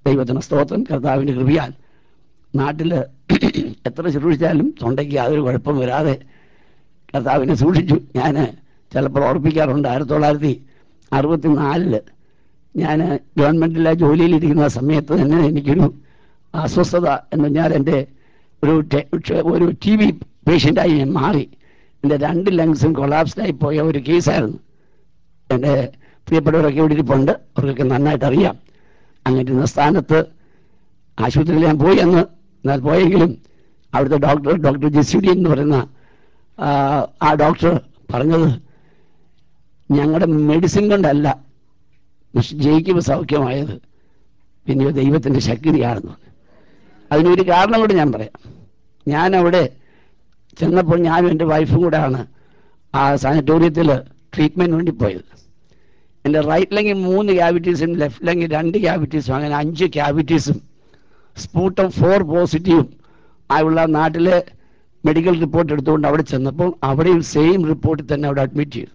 ദൈവത്തിന് സ്തോത്രം കർത്താവിൻ്റെ കൃപയാൽ നാട്ടിൽ എത്ര ശുശ്രൂഷിച്ചാലും തൊണ്ടയ്ക്ക് യാതൊരു കുഴപ്പം വരാതെ കർത്താവിനെ സൂക്ഷിച്ചു ഞാൻ ചിലപ്പോൾ ഓർപ്പിക്കാറുണ്ട് ആയിരത്തി തൊള്ളായിരത്തി അറുപത്തി നാലില് ഞാൻ ഗവൺമെൻറ്റിലെ ജോലിയിലിരിക്കുന്ന സമയത്ത് തന്നെ എനിക്കൊരു അസ്വസ്ഥത എന്ന് പറഞ്ഞാൽ എൻ്റെ ഒരു ടെ- ക്ഷ- ഒരു ടി ബി പേഷ്യൻ്റായി ഞാൻ മാറി എൻ്റെ രണ്ട് ലങ്സും കൊളാപ്സ്ഡായി പോയ ഒരു കേസായിരുന്നു എൻ്റെ പ്രിയപ്പെട്ടവരൊക്കെ ഇവിടെ ഇരിപ്പുണ്ട് അവർക്കൊക്കെ നന്നായിട്ട് അറിയാം അങ്ങനെ ഇരുന്ന സ്ഥാനത്ത് ആശുപത്രിയിൽ ഞാൻ പോയി അന്ന് എന്നാൽ പോയെങ്കിലും അവിടുത്തെ ഡോക്ടർ ഡോക്ടർ ജെസ്യുഡി എന്ന് പറയുന്ന ആ, ആ ഡോക്ടർ പറഞ്ഞത് ഞങ്ങളുടെ മെഡിസിൻ കൊണ്ടല്ല മിസ്റ്റർ ജയിക്കുമ്പോൾ സൗഖ്യമായത് പിന്നെയോ ദൈവത്തിൻ്റെ ശക്തിയാണെന്ന് പറഞ്ഞു അതിനൊരു കാരണം കൂടി ഞാൻ പറയാം ഞാൻ അവിടെ ചെന്നപ്പോൾ ഞാനും എൻ്റെ വൈഫും കൂടെയാണ് ആ സാനിറ്റോറിയത്തിൽ ട്രീറ്റ്മെൻറ്റ് വേണ്ടി പോയത് എൻ്റെ റൈറ്റ് ലെങ്കിൽ മൂന്ന് ക്യാവിറ്റീസും ലെഫ്റ്റ് ലെങ്കിൽ രണ്ട് ക്യാവിറ്റീസും അങ്ങനെ അഞ്ച് ക്യാവിറ്റീസും സ്പൂട്ടം ഫോർ പോസിറ്റീവും ആയുള്ള നാട്ടിലെ മെഡിക്കൽ റിപ്പോർട്ട് എടുത്തുകൊണ്ട് അവിടെ ചെന്നപ്പോൾ അവിടെയും സെയിം റിപ്പോർട്ടിൽ തന്നെ അവിടെ അഡ്മിറ്റ് ചെയ്തു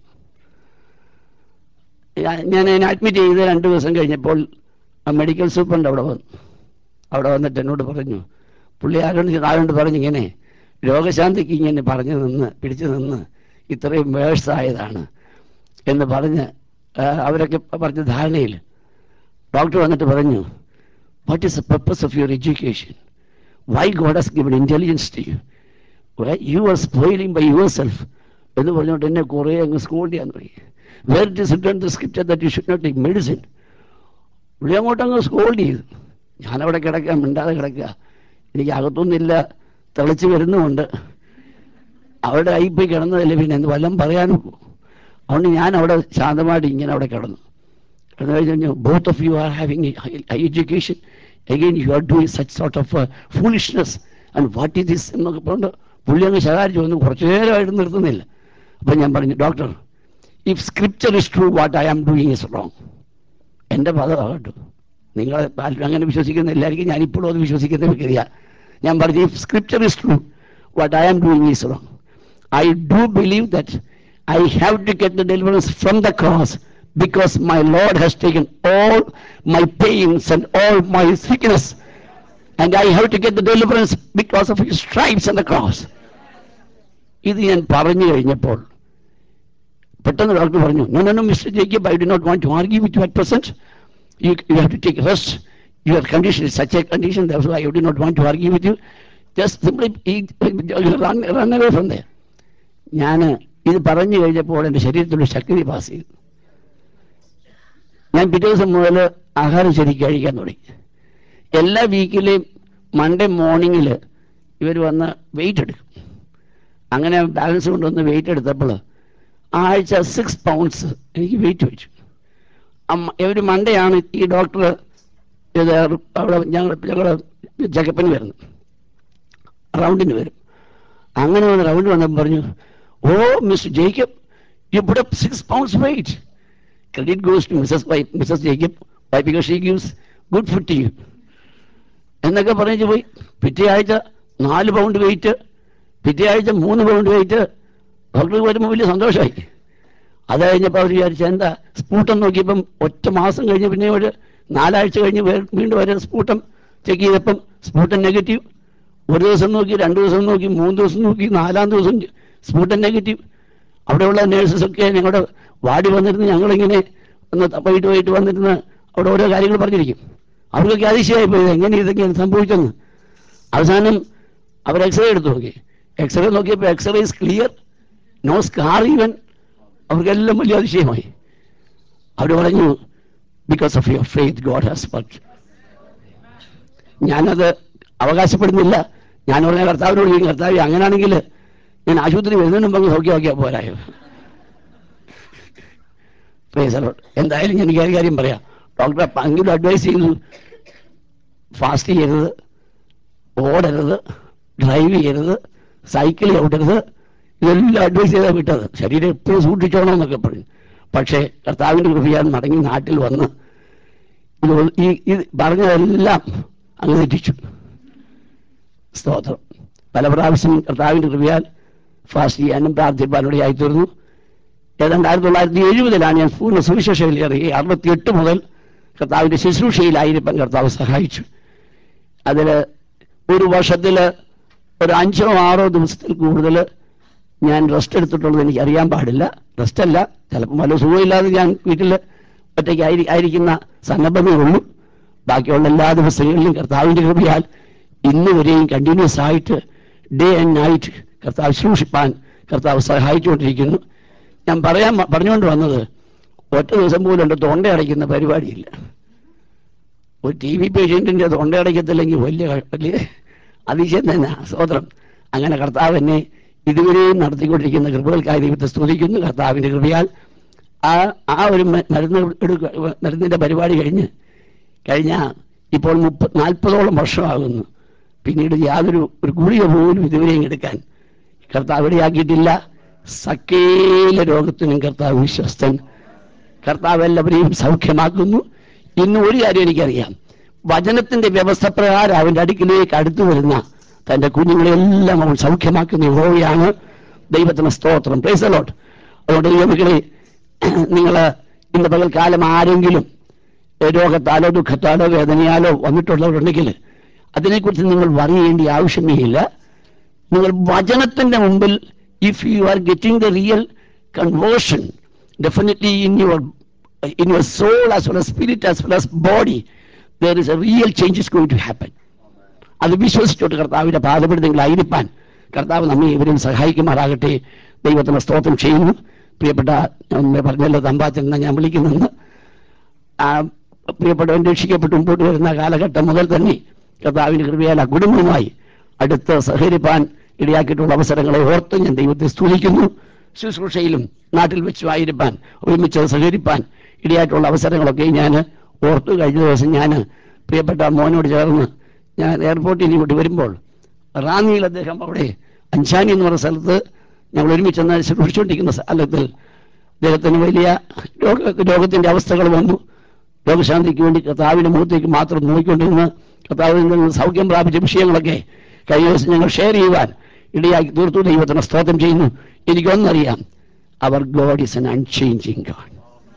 ഞാൻ- ഞാൻ അതിനെ അഡ്മിറ്റ് ചെയ്ത് രണ്ട് ദിവസം കഴിഞ്ഞപ്പോൾ ആ മെഡിക്കൽ സൂപ്രണ്ട് അവിടെ വന്നു അവിടെ വന്നിട്ട് എന്നോട് പറഞ്ഞു പുള്ളി ആരോട് ആരോട് പറഞ്ഞു ഇങ്ങനെ രോഗശാന്തിക്ക് ഇങ്ങനെ പറഞ്ഞു നിന്ന് പിടിച്ചു നിന്ന് ഇത്രയും വേഴ്സായതാണ് എന്ന് പറഞ്ഞ് ആ, അവരൊക്കെ പറഞ്ഞ ധാരണയിൽ ഡോക്ടർ വന്നിട്ട് പറഞ്ഞു what is the purpose of your education why God has given intelligence to you you are spoiling by yourself എന്ന് പറഞ്ഞുകൊണ്ട് എന്നെ കുറേ അങ്ങ് സ്കൂൾ ചെയ്യാൻ തുടങ്ങി where it is written the script that you should not take medicine പുള്ളി അങ്ങോട്ട് അങ്ങ് സ്കോൾഡ് ചെയ്തു ഞാനവിടെ കിടക്കുക മിണ്ടാതെ കിടക്കുക എനിക്ക് അകത്തൊന്നുമില്ല തിളച്ച് വരുന്നുമുണ്ട് അവിടെ ആയിപ്പോയി കിടന്നതല്ലേ പിന്നെ എന്ത് വല്ലതും പറയാനും അതുകൊണ്ട് ഞാൻ അവിടെ ശാന്തമായിട്ട് ഇങ്ങനെ അവിടെ കിടന്നു കിടന്നു കഴിഞ്ഞു both of you are having high education again you are doing such sort of foolishness and what is this എന്നൊക്കെ പറഞ്ഞിട്ട് പുള്ളി അങ്ങ് ശകാരിച്ചു വന്നു കുറച്ചു നേരമായിട്ട് നിർത്തുന്നില്ല അപ്പം ഞാൻ പറഞ്ഞു doctor if scripture is true what I am doing is wrong എൻ്റെ പദമാകട്ടു നിങ്ങൾ ആരും അങ്ങനെ വിശ്വസിക്കുന്ന എല്ലാവർക്കും ഞാനിപ്പോഴും അത് വിശ്വസിക്കുന്ന വ്യക്തിയാ ഞാൻ പറഞ്ഞു if scripture is true what I am doing is wrong I do believe that I have to get the deliverance from the cross because my Lord has taken all my pains and all my sickness and I have to get the deliverance because of his stripes and the cross ഇത് ഞാൻ പറഞ്ഞു കഴിഞ്ഞപ്പോൾ പെട്ടെന്ന് doctor പറഞ്ഞു no no no mister Jacob I do not want to argue with you at present you you have to take rest your condition is such a condition I do not want to argue with you just simply run away from there ഞാൻ ഇത് പറഞ്ഞു കഴിഞ്ഞപ്പോൾ എൻ്റെ ശരീരത്തിലൊരു ശക്തി pass ചെയ്തു ഞാൻ പിറ്റേ ദിവസം മുതൽ ആഹാരം ശരിക്കും കഴിക്കാൻ തുടങ്ങി എല്ലാ വീക്കിലെയും മൺഡേ മോർണിംഗിൽ ഇവർ വന്ന് വെയിറ്റ് എടുക്കും അങ്ങനെ ബാലൻസ് കൊണ്ടുവന്ന് വെയിറ്റ് എടുത്തപ്പോൾ ആഴ്ച സിക്സ് പൗണ്ട്സ് എനിക്ക് വെയിറ്റ് വെച്ചു അമ്മ ഒരു മൺഡേയാണ് ഈ ഡോക്ടർ ഇത് അവിടെ ഞങ്ങൾ ഞങ്ങൾ ചെക്കപ്പിന് വരുന്നത് റൗണ്ടിന് വരും അങ്ങനെ വന്ന് റൗണ്ട് വന്നപ്പോൾ പറഞ്ഞു oh mister Jacob you put up six pounds weight credit goes to missus why missus Jacob why because she gives good food to you എന്നൊക്കെ പറഞ്ഞു പോയി പിറ്റേ ആഴ്ച നാല് പൗണ്ട് വെയിറ്റ് പിറ്റേ ആഴ്ച മൂന്ന് പൗണ്ട് വെയിറ്റ് ഡോക്ടർക്ക് വരുമ്പോൾ വലിയ സന്തോഷമായി അത് കഴിഞ്ഞപ്പോൾ അവർ വിചാരിച്ച എന്താ സ്പൂട്ടം നോക്കിയപ്പം ഒറ്റ മാസം കഴിഞ്ഞ് പിന്നെ ഒരു നാലാഴ്ച കഴിഞ്ഞ് വേ- വീണ്ടും ഒരു സ്പൂട്ടം ചെക്ക് ചെയ്തപ്പം സ്പൂട്ടം നെഗറ്റീവ് ഒരു ദിവസം നോക്കി രണ്ട് ദിവസം നോക്കി മൂന്ന് ദിവസം നോക്കി നാലാം ദിവസം സ്പൂട്ടം നെഗറ്റീവ് അവിടെയുള്ള നേഴ്സസ് ഒക്കെ ഞങ്ങളുടെ വാടി വന്നിരുന്ന് ഞങ്ങളിങ്ങനെ ഒന്ന് വൈകിട്ട് വൈകിട്ട് വന്നിരുന്ന് അവിടെ ഓരോ കാര്യങ്ങൾ പറഞ്ഞിരിക്കും അവർക്കൊക്കെ അതിശയമായി പോയത് എങ്ങനെ ഇതൊക്കെയാണ് സംഭവിച്ചെന്ന് അവസാനം അവർ എക്സ്റേ എടുത്തു നോക്കി എക്സ്റേ നോക്കിയപ്പോൾ x ray is clear no scar even അവർക്കെല്ലാം വലിയ അതിശയമായി അവർ പറഞ്ഞു because of your faith God has work ഞാനത് അവകാശപ്പെടുന്നില്ല ഞാൻ പറഞ്ഞ കർത്താവിനോട് ചോദിക്കും കർത്താവ് അങ്ങനെയാണെങ്കിൽ ഞാൻ ആശുപത്രി വരുന്നതിന് മുമ്പ് അങ്ങ് സൗഖ്യമാക്കിയാൽ പോരായോ Praise the Lord. എന്തായാലും ഞാൻ എനിക്ക് ഒരു കാര്യം പറയാം ഡോക്ടറെ പങ്കിലും അഡ്വൈസ് ചെയ്തു ഫാസ്റ്റ് ചെയ്യരുത് ഓടരുത് ഡ്രൈവ് ചെയ്യരുത് സൈക്കിൾ ചവിട്ടരുത് ഇതെല്ലാം അഡ്വൈസ് ചെയ്താൽ വിട്ടത് ശരീരം എപ്പോഴും സൂക്ഷിച്ചോണം എന്നൊക്കെ പറഞ്ഞു പക്ഷേ കർത്താവിൻ്റെ കൃപയാൽ മടങ്ങി നാട്ടിൽ വന്ന് ഇത് ഈ ഇത് പറഞ്ഞതെല്ലാം അങ്ങ് തെറ്റിച്ചു സ്തോത്രം പല പ്രാവശ്യം കർത്താവിൻ്റെ കൃപയാൽ ഫാസ്റ്റ് ചെയ്യാനും പ്രാർത്ഥിപ്പാനോടെ ആയിത്തീർന്നു ഏതാണ്ട് ആയിരത്തി തൊള്ളായിരത്തി എഴുപതിലാണ് ഞാൻ പൂർണ്ണ സുവിശേഷ അറിയി അറുപത്തിയെട്ട് മുതൽ കർത്താവിൻ്റെ ശുശ്രൂഷയിലായിരിക്കാൻ കർത്താവ് സഹായിച്ചു അതിൽ ഒരു വർഷത്തിൽ ഒരു അഞ്ചോ ആറോ ദിവസത്തിൽ കൂടുതൽ ഞാൻ റെസ്റ്റ് എടുത്തിട്ടുള്ളത് എനിക്ക് അറിയാൻ പാടില്ല റെസ്റ്റ് അല്ല ചിലപ്പോൾ വല്ല സുഖമില്ലാതെ ഞാൻ വീട്ടിൽ ഒറ്റയ്ക്ക് ആയിരി ആയിരിക്കുന്ന സന്ദർഭമേ ഉള്ളൂ ബാക്കിയുള്ള എല്ലാ ദിവസങ്ങളിലും കർത്താവിൻ്റെ കൃപയാൽ ഇന്ന് വരെയും കണ്ടിന്യൂസ് ആയിട്ട് ഡേ ആൻഡ് നൈറ്റ് കർത്താവ് ശുശ്രൂഷിപ്പാൻ കർത്താവ് സഹായിച്ചുകൊണ്ടിരിക്കുന്നു ഞാൻ പറയാൻ പറഞ്ഞുകൊണ്ട് വന്നത് ഒറ്റ ദിവസം പോലും എൻ്റെ തൊണ്ട അടയ്ക്കുന്ന പരിപാടിയില്ല ഒരു ടി വി പേഷ്യൻറ്റിൻ്റെ തൊണ്ട അടയ്ക്കത്തില്ലെങ്കിൽ വലിയ വലിയ അതിശയം തന്നെ സ്വതന്ത്രം അങ്ങനെ കർത്താവ് എന്നെ ഇതുവരെയും നടത്തിക്കൊണ്ടിരിക്കുന്ന കൃപകൾക്കായി ദൈവത്തെ സ്തുതിക്കുന്നു കർത്താവിൻ്റെ കൃപയാൽ ആ ആ ഒരു മ- മരുന്ന് എടുക്ക മരുന്നിൻ്റെ പരിപാടി കഴിഞ്ഞ് കഴിഞ്ഞ ഇപ്പോൾ മുപ്പത് നാൽപ്പതോളം വർഷമാകുന്നു പിന്നീട് യാതൊരു ഒരു ഗുളിക പോലും ഇതുവരെയും എടുക്കാൻ കർത്താവ് ഇടയാക്കിയിട്ടില്ല സകേല രോഗത്തിനും കർത്താവ് വിശ്വസ്തൻ കർത്താവ് എല്ലാവരെയും സൗഖ്യമാക്കുന്നു ഇന്ന് ഒരു കാര്യം എനിക്കറിയാം വചനത്തിന്റെ വ്യവസ്ഥ പ്രകാരം അവന്റെ അടുക്കിലേക്ക് അടുത്തു വരുന്ന തന്റെ കുഞ്ഞുങ്ങളെല്ലാം അവൻ സൗഖ്യമാക്കുന്ന യഹോവയാണ് ദൈവത്തിന് സ്തോത്രം പ്രൈസലോട്ട് അതുകൊണ്ട് ദൈവമക്കളെ നിങ്ങൾ ഇന്ന് പകൽക്കാലം ആരെങ്കിലും രോഗത്താലോ ദുഃഖത്താലോ വേദനയാലോ വന്നിട്ടുള്ളവരുണ്ടെങ്കിൽ അതിനെക്കുറിച്ച് നിങ്ങൾ വറിയേണ്ട ആവശ്യമേ ഇല്ല നിങ്ങൾ വചനത്തിന്റെ മുമ്പിൽ if you are getting the real conversion definitely in your in your soul as well spirit as well as body there is a real changes going to happen അത് വിശ്വസിച്ചോട്ട് കർത്താവിന്റെ പാദപ്പെടുന്നെങ്കിലായിരിക്കാൻ കർത്താവ് നമ്മെ ഇവരും സഹായിക്കുമാറാകട്ടെ ദൈവത്തിന് സ്തോത്രം ചെയ്യുന്നു പ്രിയപ്പെട്ട ഞാൻ മുമ്പേ പറഞ്ഞല്ലോ തമ്പാച്ചൻ എന്നാ ഞാൻ വിളിക്കുന്നെന്ന് ആ പ്രിയപ്പെട്ടവൻ രക്ഷിക്കപ്പെട്ട് മുമ്പോട്ട് വരുന്ന കാലഘട്ടം മുതൽ തന്നെ കർത്താവിന്റെ കൃപയാൽ ആ കുടുംബവുമായി അടുത്ത് സഹകരിപ്പാൻ ഇടയാക്കിയിട്ടുള്ള അവസരങ്ങളെ ഓർത്ത് ഞാൻ ദൈവത്തെ സ്തുതിക്കുന്നു ശുശ്രൂഷയിലും നാട്ടിൽ വെച്ചും ആയിരിക്കാൻ ഒരുമിച്ച് സഹകരിപ്പാൻ ഇടയായിട്ടുള്ള അവസരങ്ങളൊക്കെ ഞാൻ ഓർത്തു കഴിഞ്ഞ ദിവസം ഞാൻ പ്രിയപ്പെട്ട മോനോട് ചേർന്ന് ഞാൻ എയർപോർട്ടിൽ ഇങ്ങോട്ട് വരുമ്പോൾ റാന്നിയിൽ അദ്ദേഹം അവിടെ അഞ്ചാനി എന്ന് പറഞ്ഞ സ്ഥലത്ത് ഞങ്ങൾ ഒരുമിച്ച് എന്നാൽ ശുശ്രൂഷിച്ചുകൊണ്ടിരിക്കുന്ന സ്ഥലത്തിൽ അദ്ദേഹത്തിന് വലിയ രോഗ രോഗത്തിന്റെ അവസ്ഥകൾ വന്നു രോഗശാന്തിക്ക് വേണ്ടി കർത്താവിന്റെ മുഖത്തേക്ക് മാത്രം നോക്കിക്കൊണ്ടിരുന്ന് കർത്താവിൽ നിന്ന് സൗഖ്യം പ്രാപിച്ച വിഷയങ്ങളൊക്കെ കഴിഞ്ഞ ദിവസം ഞങ്ങൾ ഷെയർ ചെയ്യുവാൻ ഇടയാക്കി തീർത്തു ദൈവത്തിന് സ്തോത്രം ചെയ്യുന്നു എനിക്കൊന്നറിയാം our God is an unchanging God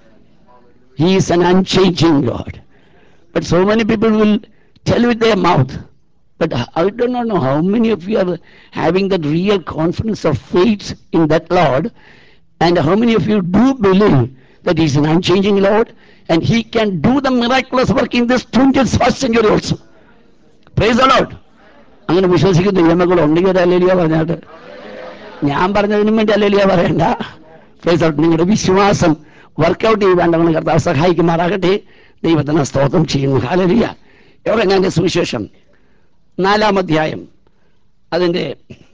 he is an unchanging God But so many people will tell with their mouth. But I do not know how many of you are having that real confidence of faith in that Lord, and how many of you do believe that He is an unchanging Lord, and He can do the miraculous work in this 21st century also. Praise the Lord. അങ്ങനെ വിശ്വസിക്കുന്ന നിയമങ്ങൾ ഉണ്ടെങ്കിൽ ഒരു അല്ലേലിയ പറഞ്ഞാട്ട് ഞാൻ പറഞ്ഞതിനും വേണ്ടി അല്ലേലിയ പറയണ്ട price out നിങ്ങളുടെ വിശ്വാസം വർക്കൗട്ട് ചെയ്താണ്ട് കർത്താവ് സഹായിക്കുമാറാകട്ടെ ദൈവത്തിന് സ്തോത്രം ചെയ്യുന്നു ഹാലലിയ യോഗങ്ങാന്റെ സുവിശേഷം നാലാം അധ്യായം അതിൻ്റെ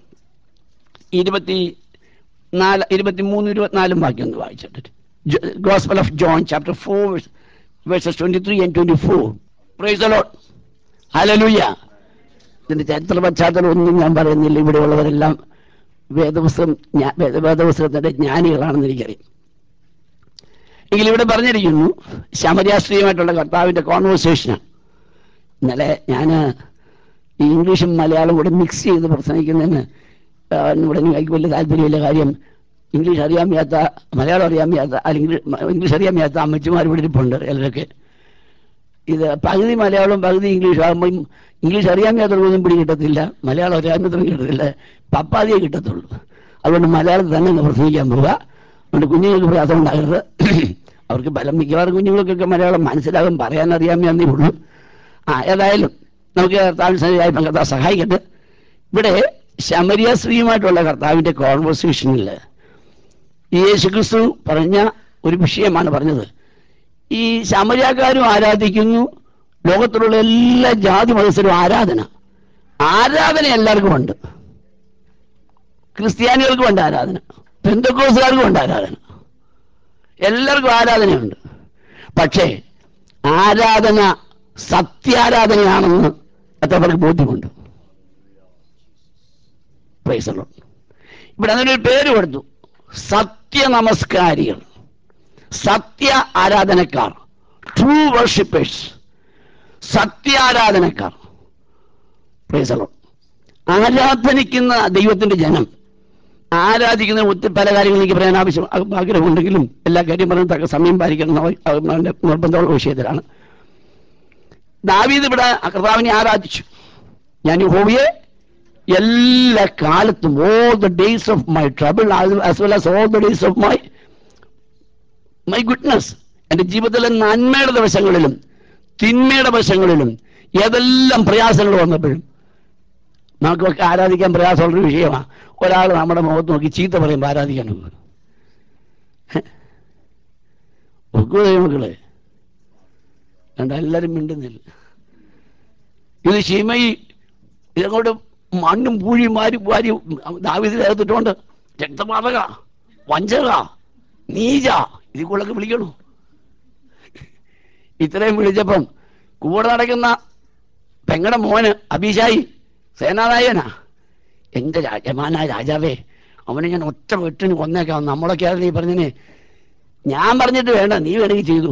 ഇരുപത്തി നാല് ഇരുപത്തി മൂന്ന് ഇരുപത്തിനാലും വാക്യം ഒന്ന് വായിച്ചിട്ട് gospel of John chapter four verses twenty three and twenty four praise the Lord hallelujah ഇതിന്റെ ചരിത്ര പശ്ചാത്തലം ഒന്നും ഞാൻ പറയുന്നില്ല ഇവിടെയുള്ളവരെല്ലാം വേദപുസ്തകം ജ്ഞാ- വേദ- വേദപുസ്തകത്തിന്റെ ജ്ഞാനികളാണെന്ന് എനിക്കറിയാം എങ്കിൽ ഇവിടെ പറഞ്ഞിരിക്കുന്നു ശമര്യാസ്ത്രീയമായിട്ടുള്ള കർത്താവിന്റെ കോൺവെർസേഷനാണ് ഇന്നലെ ഞാൻ ഈ ഇംഗ്ലീഷും മലയാളം കൂടെ മിക്സ് ചെയ്ത് പ്രസംഗിക്കുന്നതിന് ആ, ഇവിടെ എനിക്ക് വലിയ താല്പര്യമില്ല കാര്യം ഇംഗ്ലീഷ് അറിയാൻ വയ്യാത്ത മലയാളം അറിയാൻ വയ്യാത്ത അല്ലെങ്കിൽ ഇംഗ്ലീഷ് അറിയാൻ വയ്യാത്ത അമ്മച്ചിമാർ ഇവിടെ ഇരിപ്പുണ്ട് ചിലരൊക്കെ ഇത് പകുതി മലയാളവും പകുതി ഇംഗ്ലീഷും ആകുമ്പോൾ ഇംഗ്ലീഷ് അറിയാൻ വയ്യാത്തവർക്കൊന്നും പിടി കിട്ടത്തില്ല മലയാളം അറിയാൻ മാത്രം കിട്ടത്തില്ല പപ്പാതിയെ കിട്ടത്തുള്ളൂ അതുകൊണ്ട് മലയാളത്തിൽ തന്നെ അങ്ങ് പ്രസംഗിക്കാൻ പോവുക അതുകൊണ്ട് കുഞ്ഞുങ്ങൾക്ക് പ്രയാസം ഉണ്ടാകരുത് അവർക്ക് പല മിക്കവാറും കുഞ്ഞുങ്ങൾക്കൊക്കെ മലയാളം മനസ്സിലാകും പറയാൻ അറിയാമെന്നേ ഉള്ളൂ ആ ഏതായാലും നമുക്ക് കർത്താവിനായി കർത്താവ് സഹായിക്കട്ടെ ഇവിടെ ശമരിയ സ്ത്രീയുമായിട്ടുള്ള കർത്താവിന്റെ കോൺവെർസേഷനിൽ യേശുക്രിസ്തു പറഞ്ഞ ഒരു വിഷയമാണ് പറഞ്ഞത് ഈ ശമരിയാക്കാരും ആരാധിക്കുന്നു ലോകത്തിലുള്ള എല്ലാ ജാതി മതസ്ഥരും ആരാധന ആരാധന എല്ലാവർക്കും ഉണ്ട് ക്രിസ്ത്യാനികൾക്കും ഉണ്ട് ആരാധന പെന്തക്കോസുകാർക്കും ഉണ്ട് ആരാധന എല്ലാവർക്കും ആരാധനയുണ്ട് പക്ഷേ ആരാധന സത്യാരാധനയാണെന്ന് എത്ര പേർക്ക് ബോധ്യമുണ്ട് Praise the Lord. ഇവിടെ അതിനൊരു പേര് കൊടുത്തു സത്യ നമസ്കാരികൾ സത്യ ആരാധനക്കാർ ട്രൂ വർഷിപ്പേഴ്സ് സത്യാരാധനക്കാർ Praise the Lord. ആരാധനിക്കുന്ന ദൈവത്തിന്റെ ജനം ആരാധിക്കുന്ന ഒത്തിരി പല കാര്യങ്ങളും എനിക്ക് പറയാൻ ആവശ്യം ആഗ്രഹമുണ്ടെങ്കിലും എല്ലാ കാര്യം പറയാൻ തക്ക സമയം പാലിക്കണം എന്ന് അവ- അവ- അവന്റെ നിർബന്ധമുള്ള വിഷയത്തിലാണ് ദാവീദ് ഇവിടെ കർത്താവിനെ ആരാധിച്ചു ഞാൻ യഹോവയെ എല്ലാ കാലത്തും all the days of my trouble as well as all the days of my my goodness എൻ്റെ ജീവിതത്തിലെ നന്മയുടെ ദിവസങ്ങളിലും തിന്മയുടെ വശങ്ങളിലും ഏതെല്ലാം പ്രയാസങ്ങൾ വന്നപ്പോഴും നമുക്കൊക്കെ ആരാധിക്കാൻ പ്രയാസമുള്ളൊരു വിഷയമാണ് ഒരാൾ നമ്മുടെ മുഖത്ത് നോക്കി ചീത്ത പറയുമ്പോൾ ആരാധിക്കാൻ ഒക്കും ഒക്കൂ ദൈവമക്കളെ കണ്ട എല്ലാവരും മിണ്ടുന്നില്ല ഇത് ശിമയി ഇതങ്ങോട്ട് മണ്ണും പൂഴിയും വാരി വാരി ദാവിദിനകത്തിട്ടുണ്ട് രക്തപാതക വഞ്ചക നീജ ഇതിൽ കൂടെയൊക്കെ വിളിക്കണു ഇത്രയും വിളിച്ചപ്പം കൂടെ നടക്കുന്ന പെങ്ങടെ മോന് അഭിഷായി സേനാനായകനാ എൻ്റെ യജമാനായ രാജാവേ അവനെ ഞാൻ ഒറ്റ വെട്ടിന് കൊന്നേക്കാം നമ്മളൊക്കെ ആയിരുന്നു നീ പറഞ്ഞതിന് ഞാൻ പറഞ്ഞിട്ട് വേണ്ട നീ വേണമെങ്കിൽ ചെയ്തു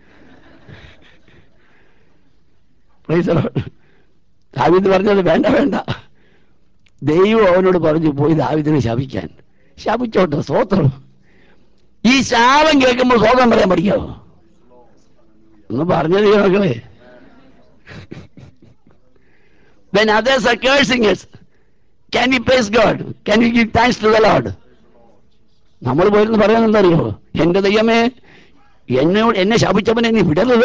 Praise the Lord. ദാവീദ് പറഞ്ഞത് വേണ്ട വേണ്ട ദൈവം അവനോട് പറഞ്ഞു പോയി ദാവിദിനെ ശപിക്കാൻ ശപിച്ചോട്ടെ സ്വോത്രം ഈ ശാപം കേൾക്കുമ്പോൾ സ്വോത്രം പറയാൻ പഠിക്കാവോ ഒന്ന് പറഞ്ഞത് ഈ മക്കളെ when others are cursing us can we praise god can we give thanks to the lord നമ്മൾ പോയിരുന്ന് പറയാൻ എന്തറിയോ എന്റെ ദൈവമേ എന്നോട് എന്നെ ശപിച്ചവനെ നീ വിടരുത്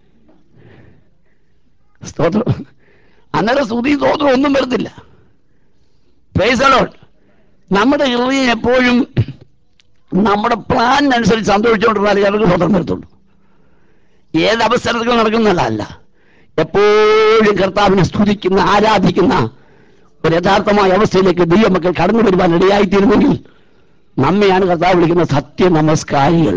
സ്തോത്രം അന്നേരം സ്തുതി സ്തോത്രം ഒന്നും വരത്തില്ല പ്രൈസ് അലോട്ട് നമ്മുടെ ഹൃദയം എപ്പോഴും നമ്മുടെ പ്ലാനിനനുസരിച്ച് സന്തോഷിച്ചുകൊണ്ടിരുന്നാലേ ചിലർക്ക് സ്വതന്ത്രം വരത്തുള്ളൂ ഏത് അവസരത്തിൽ നടക്കുന്നതല്ല എപ്പോഴും കർത്താവിനെ സ്തുതിക്കുന്ന ആരാധിക്കുന്ന ഒരു യഥാർത്ഥമായ അവസ്ഥയിലേക്ക് ദൈവമക്കൾ കടന്നു വരുവാൻ ഇടയായിത്തീരുമെങ്കിൽ നമ്മയാണ് കർത്താവ് വിളിക്കുന്ന സത്യ നമസ്കാരികൾ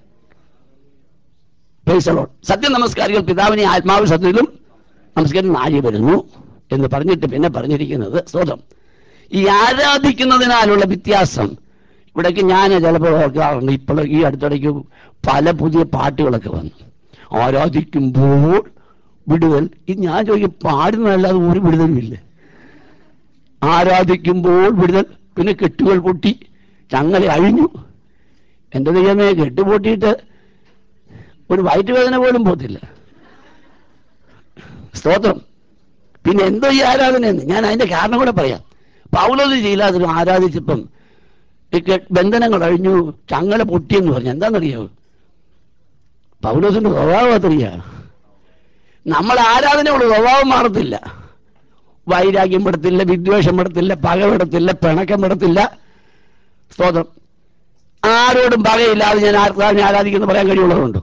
Praise the Lord. സത്യ നമസ്കാരികൾ പിതാവിനെ ആത്മാവ് സത്യത്തിലും നമസ്കാരം നാഴി വരുന്നു എന്ന് പറഞ്ഞിട്ട് പിന്നെ പറഞ്ഞിരിക്കുന്നത് സ്വതം ഈ ആരാധിക്കുന്നതിനാലുള്ള വ്യത്യാസം ഇവിടേക്ക് ഞാൻ ചിലപ്പോൾ ഓർക്കാറുണ്ട് ഇപ്പോൾ ഈ അടുത്തിടയ്ക്ക് പല പുതിയ പാട്ടുകളൊക്കെ വന്നു ആരാധിക്കുമ്പോൾ വിടുതൽ ഇത് ഞാൻ ചോദിക്കും പാടുന്നതല്ലാതെ ഒരു വിടുതലുമില്ല ആരാധിക്കുമ്പോൾ വിടുതൽ പിന്നെ കെട്ടുകൾ പൊട്ടി ചങ്ങല അഴിഞ്ഞു എൻ്റെ ദൈവമേ കെട്ട് പൊട്ടിയിട്ട് ഒരു വയറ്റുവേദന പോലും പോത്തില്ല സ്തോത്രം പിന്നെ എന്തോ ഈ ആരാധനയെന്ന് ഞാൻ അതിന്റെ കാരണം കൂടെ പറയാം പൗലോസ് ചെയ്യില്ലാതിരും ആരാധിച്ചപ്പം ഈ കെ- ബന്ധനങ്ങൾ അഴിഞ്ഞു ചങ്ങല പൊട്ടിയെന്ന് പറഞ്ഞു എന്താണെന്നറിയോ പൗലോസിന്റെ സ്വഭാവം അതറിയാ നമ്മൾ ആരാധനയുള്ള സ്വഭാവം മാറത്തില്ല വൈരാഗ്യം പെടത്തില്ല വിദ്വേഷം പെടത്തില്ല പക പെടത്തില്ല പിണക്കം പെടത്തില്ല സ്തോത്രം ആരോടും പകയില്ലാതെ ഞാൻ ആർക്കാവിനെ ആരാധിക്കുന്നു പറയാൻ കഴിയുള്ളതുണ്ടോ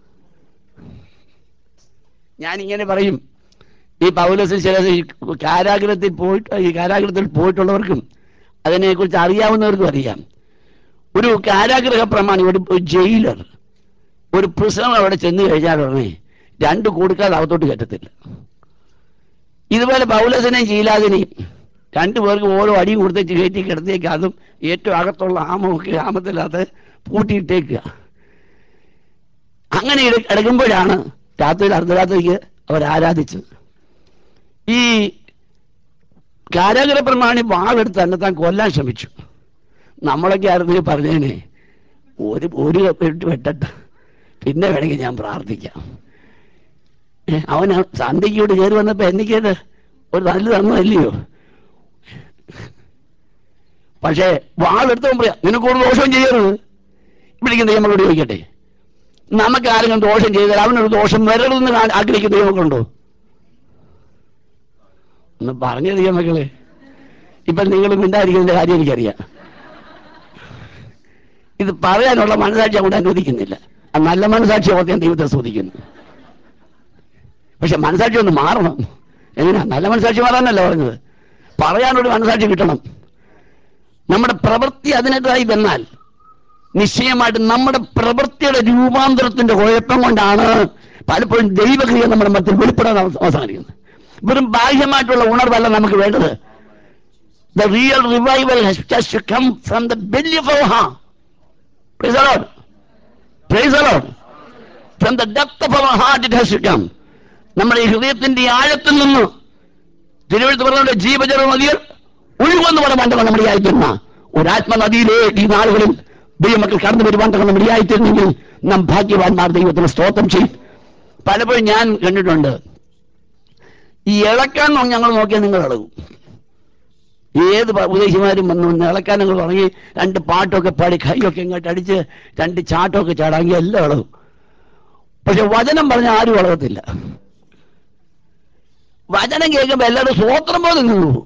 ഞാൻ ഇങ്ങനെ പറയും ഈ പൗലസിൽ ചില ഈ കാരാഗ്രഹത്തിൽ പോയിട്ട് ഈ കാരാഗ്രഹത്തിൽ പോയിട്ടുള്ളവർക്കും അതിനെക്കുറിച്ച് അറിയാവുന്നവർക്കും അറിയാം ഒരു കാരാഗ്രഹ പ്രമാണി ഒരു ഒരു ജയിലർ ഒരു പ്രിസണർ അവിടെ ചെന്ന് കഴിഞ്ഞാൽ ഉടനെ രണ്ട് കൊടുക്കാതെ അകത്തോട്ട് കയറ്റത്തില്ല ഇതുപോലെ പൗലസിനെയും ശീലാദിനെയും രണ്ടു പേർക്ക് ഓരോ അടിയും കൊടുത്തേച്ച് കയറ്റി കിടത്തേക്ക് അതും ഏറ്റവും അകത്തുള്ള ആമമൊക്കെ ആമത്തിനകത്ത് പൂട്ടിയിട്ടേക്കുക അങ്ങനെ ഇട- കിടക്കുമ്പോഴാണ് രാത്രിയിൽ അർദ്ധരാത്രിക്ക് അവർ ആരാധിച്ചത് ഈ കാരാഗ്രഹ പ്രമാണി വാളെടുത്ത് തന്നെ താൻ കൊല്ലാൻ ശ്രമിച്ചു നമ്മളൊക്കെ ആയിരുന്നു പറഞ്ഞേനെ ഒരു ഒരു വെട്ട് വെട്ടട്ടെ പിന്നെ വേണമെങ്കിൽ ഞാൻ പ്രാർത്ഥിക്കാം ഏ, അവൻ സന്ധ്യയ്ക്കോട് കയറി വന്നപ്പോ എനിക്ക് ഒരു നല്ല തന്നതല്ലയോ പക്ഷേ വാളെടുത്തവൻ പറയാം നിനക്കൊരു ദോഷവും ചെയ്യരുത് വിളിക്കുന്ന നമ്മളോട് ചോദിക്കട്ടെ നമുക്ക് ആരെങ്കിലും ദോഷം ചെയ്താൽ അവനൊരു ദോഷം വരരുതെന്ന് കാ- ആഗ്രഹിക്കുന്ന ദൈവമൊക്കെയുണ്ടോ ഒന്ന് പറഞ്ഞു ദൈവമക്കളെ ഇപ്പൊ നിങ്ങൾ മിണ്ടായിരിക്കുന്നതിന്റെ കാര്യം എനിക്കറിയാം ഇത് പറയാനുള്ള മനസാക്ഷി അങ്ങോട്ട് അനുവദിക്കുന്നില്ല ആ നല്ല മനസാക്ഷി ഓർത്ത് ഞാൻ ദൈവത്തെ സ്തുതിക്കുന്നു പക്ഷെ മനസാക്ഷി ഒന്ന് മാറണം എങ്ങനെയാ നല്ല മനസാക്ഷി മാറാനല്ല പറഞ്ഞത് പറയാനൊരു മനസാക്ഷി കിട്ടണം നമ്മുടെ പ്രവൃത്തി അതിനെതിരായി വന്നാൽ നിശ്ചയമായിട്ട് നമ്മുടെ പ്രവൃത്തിയുടെ രൂപാന്തരത്തിന്റെ കുഴപ്പം കൊണ്ടാണ് പലപ്പോഴും ദൈവക്രിയ നമ്മുടെ മധ്യത്തിൽ വെളിപ്പെടാൻ അവസ- അവസാനിക്കുന്നത് വെറും ബാഹ്യമായിട്ടുള്ള ഉണർവല്ല നമുക്ക് വേണ്ടത് the real revival has just to come from the belly of our heart praise the Lord praise the Lord from the depth of our heart it has to come നമ്മുടെ ഈ ഹൃദയത്തിന്റെ ആഴത്തിൽ നിന്ന് തിരുവഴുത്ത് പറഞ്ഞ ജീവജല നദികൾ ഒഴുകുമെന്ന് പറയാൻ നമ്മുടെ ആയിത്തീർന്ന ഒരാത്മനദിയിലെ ഈ നാളുകളിൽ ദൈവമക്കൾ കടന്നു വരുവാൻ നമ്മുടെ ആയിത്തീർന്നെങ്കിൽ നാം ഭാഗ്യവാന്മാർ ദൈവത്തിന് സ്തോത്രം ചെയ്യും പലപ്പോഴും ഞാൻ കണ്ടിട്ടുണ്ട് ഈ ഇളക്കാൻ നോ- ഞങ്ങൾ നോക്കിയാൽ നിങ്ങൾ ഇളകും ഏത് പ- ഉപദേശിമാരും വന്നു ഒന്ന് ഇളക്കാൻ നിങ്ങൾ തുടങ്ങി രണ്ട് പാട്ടൊക്കെ പാടി കൈയൊക്കെ ഇങ്ങോട്ട് അടിച്ച് രണ്ട് ചാട്ടമൊക്കെ ചാടാങ്കി എല്ലാം ഇളകും പക്ഷെ വചനം പറഞ്ഞ ആരും ഇളകത്തില്ല വചനം കേൾക്കുമ്പോൾ എല്ലാവരും സ്വോത്രം പോലെ നിന്ന് പോകും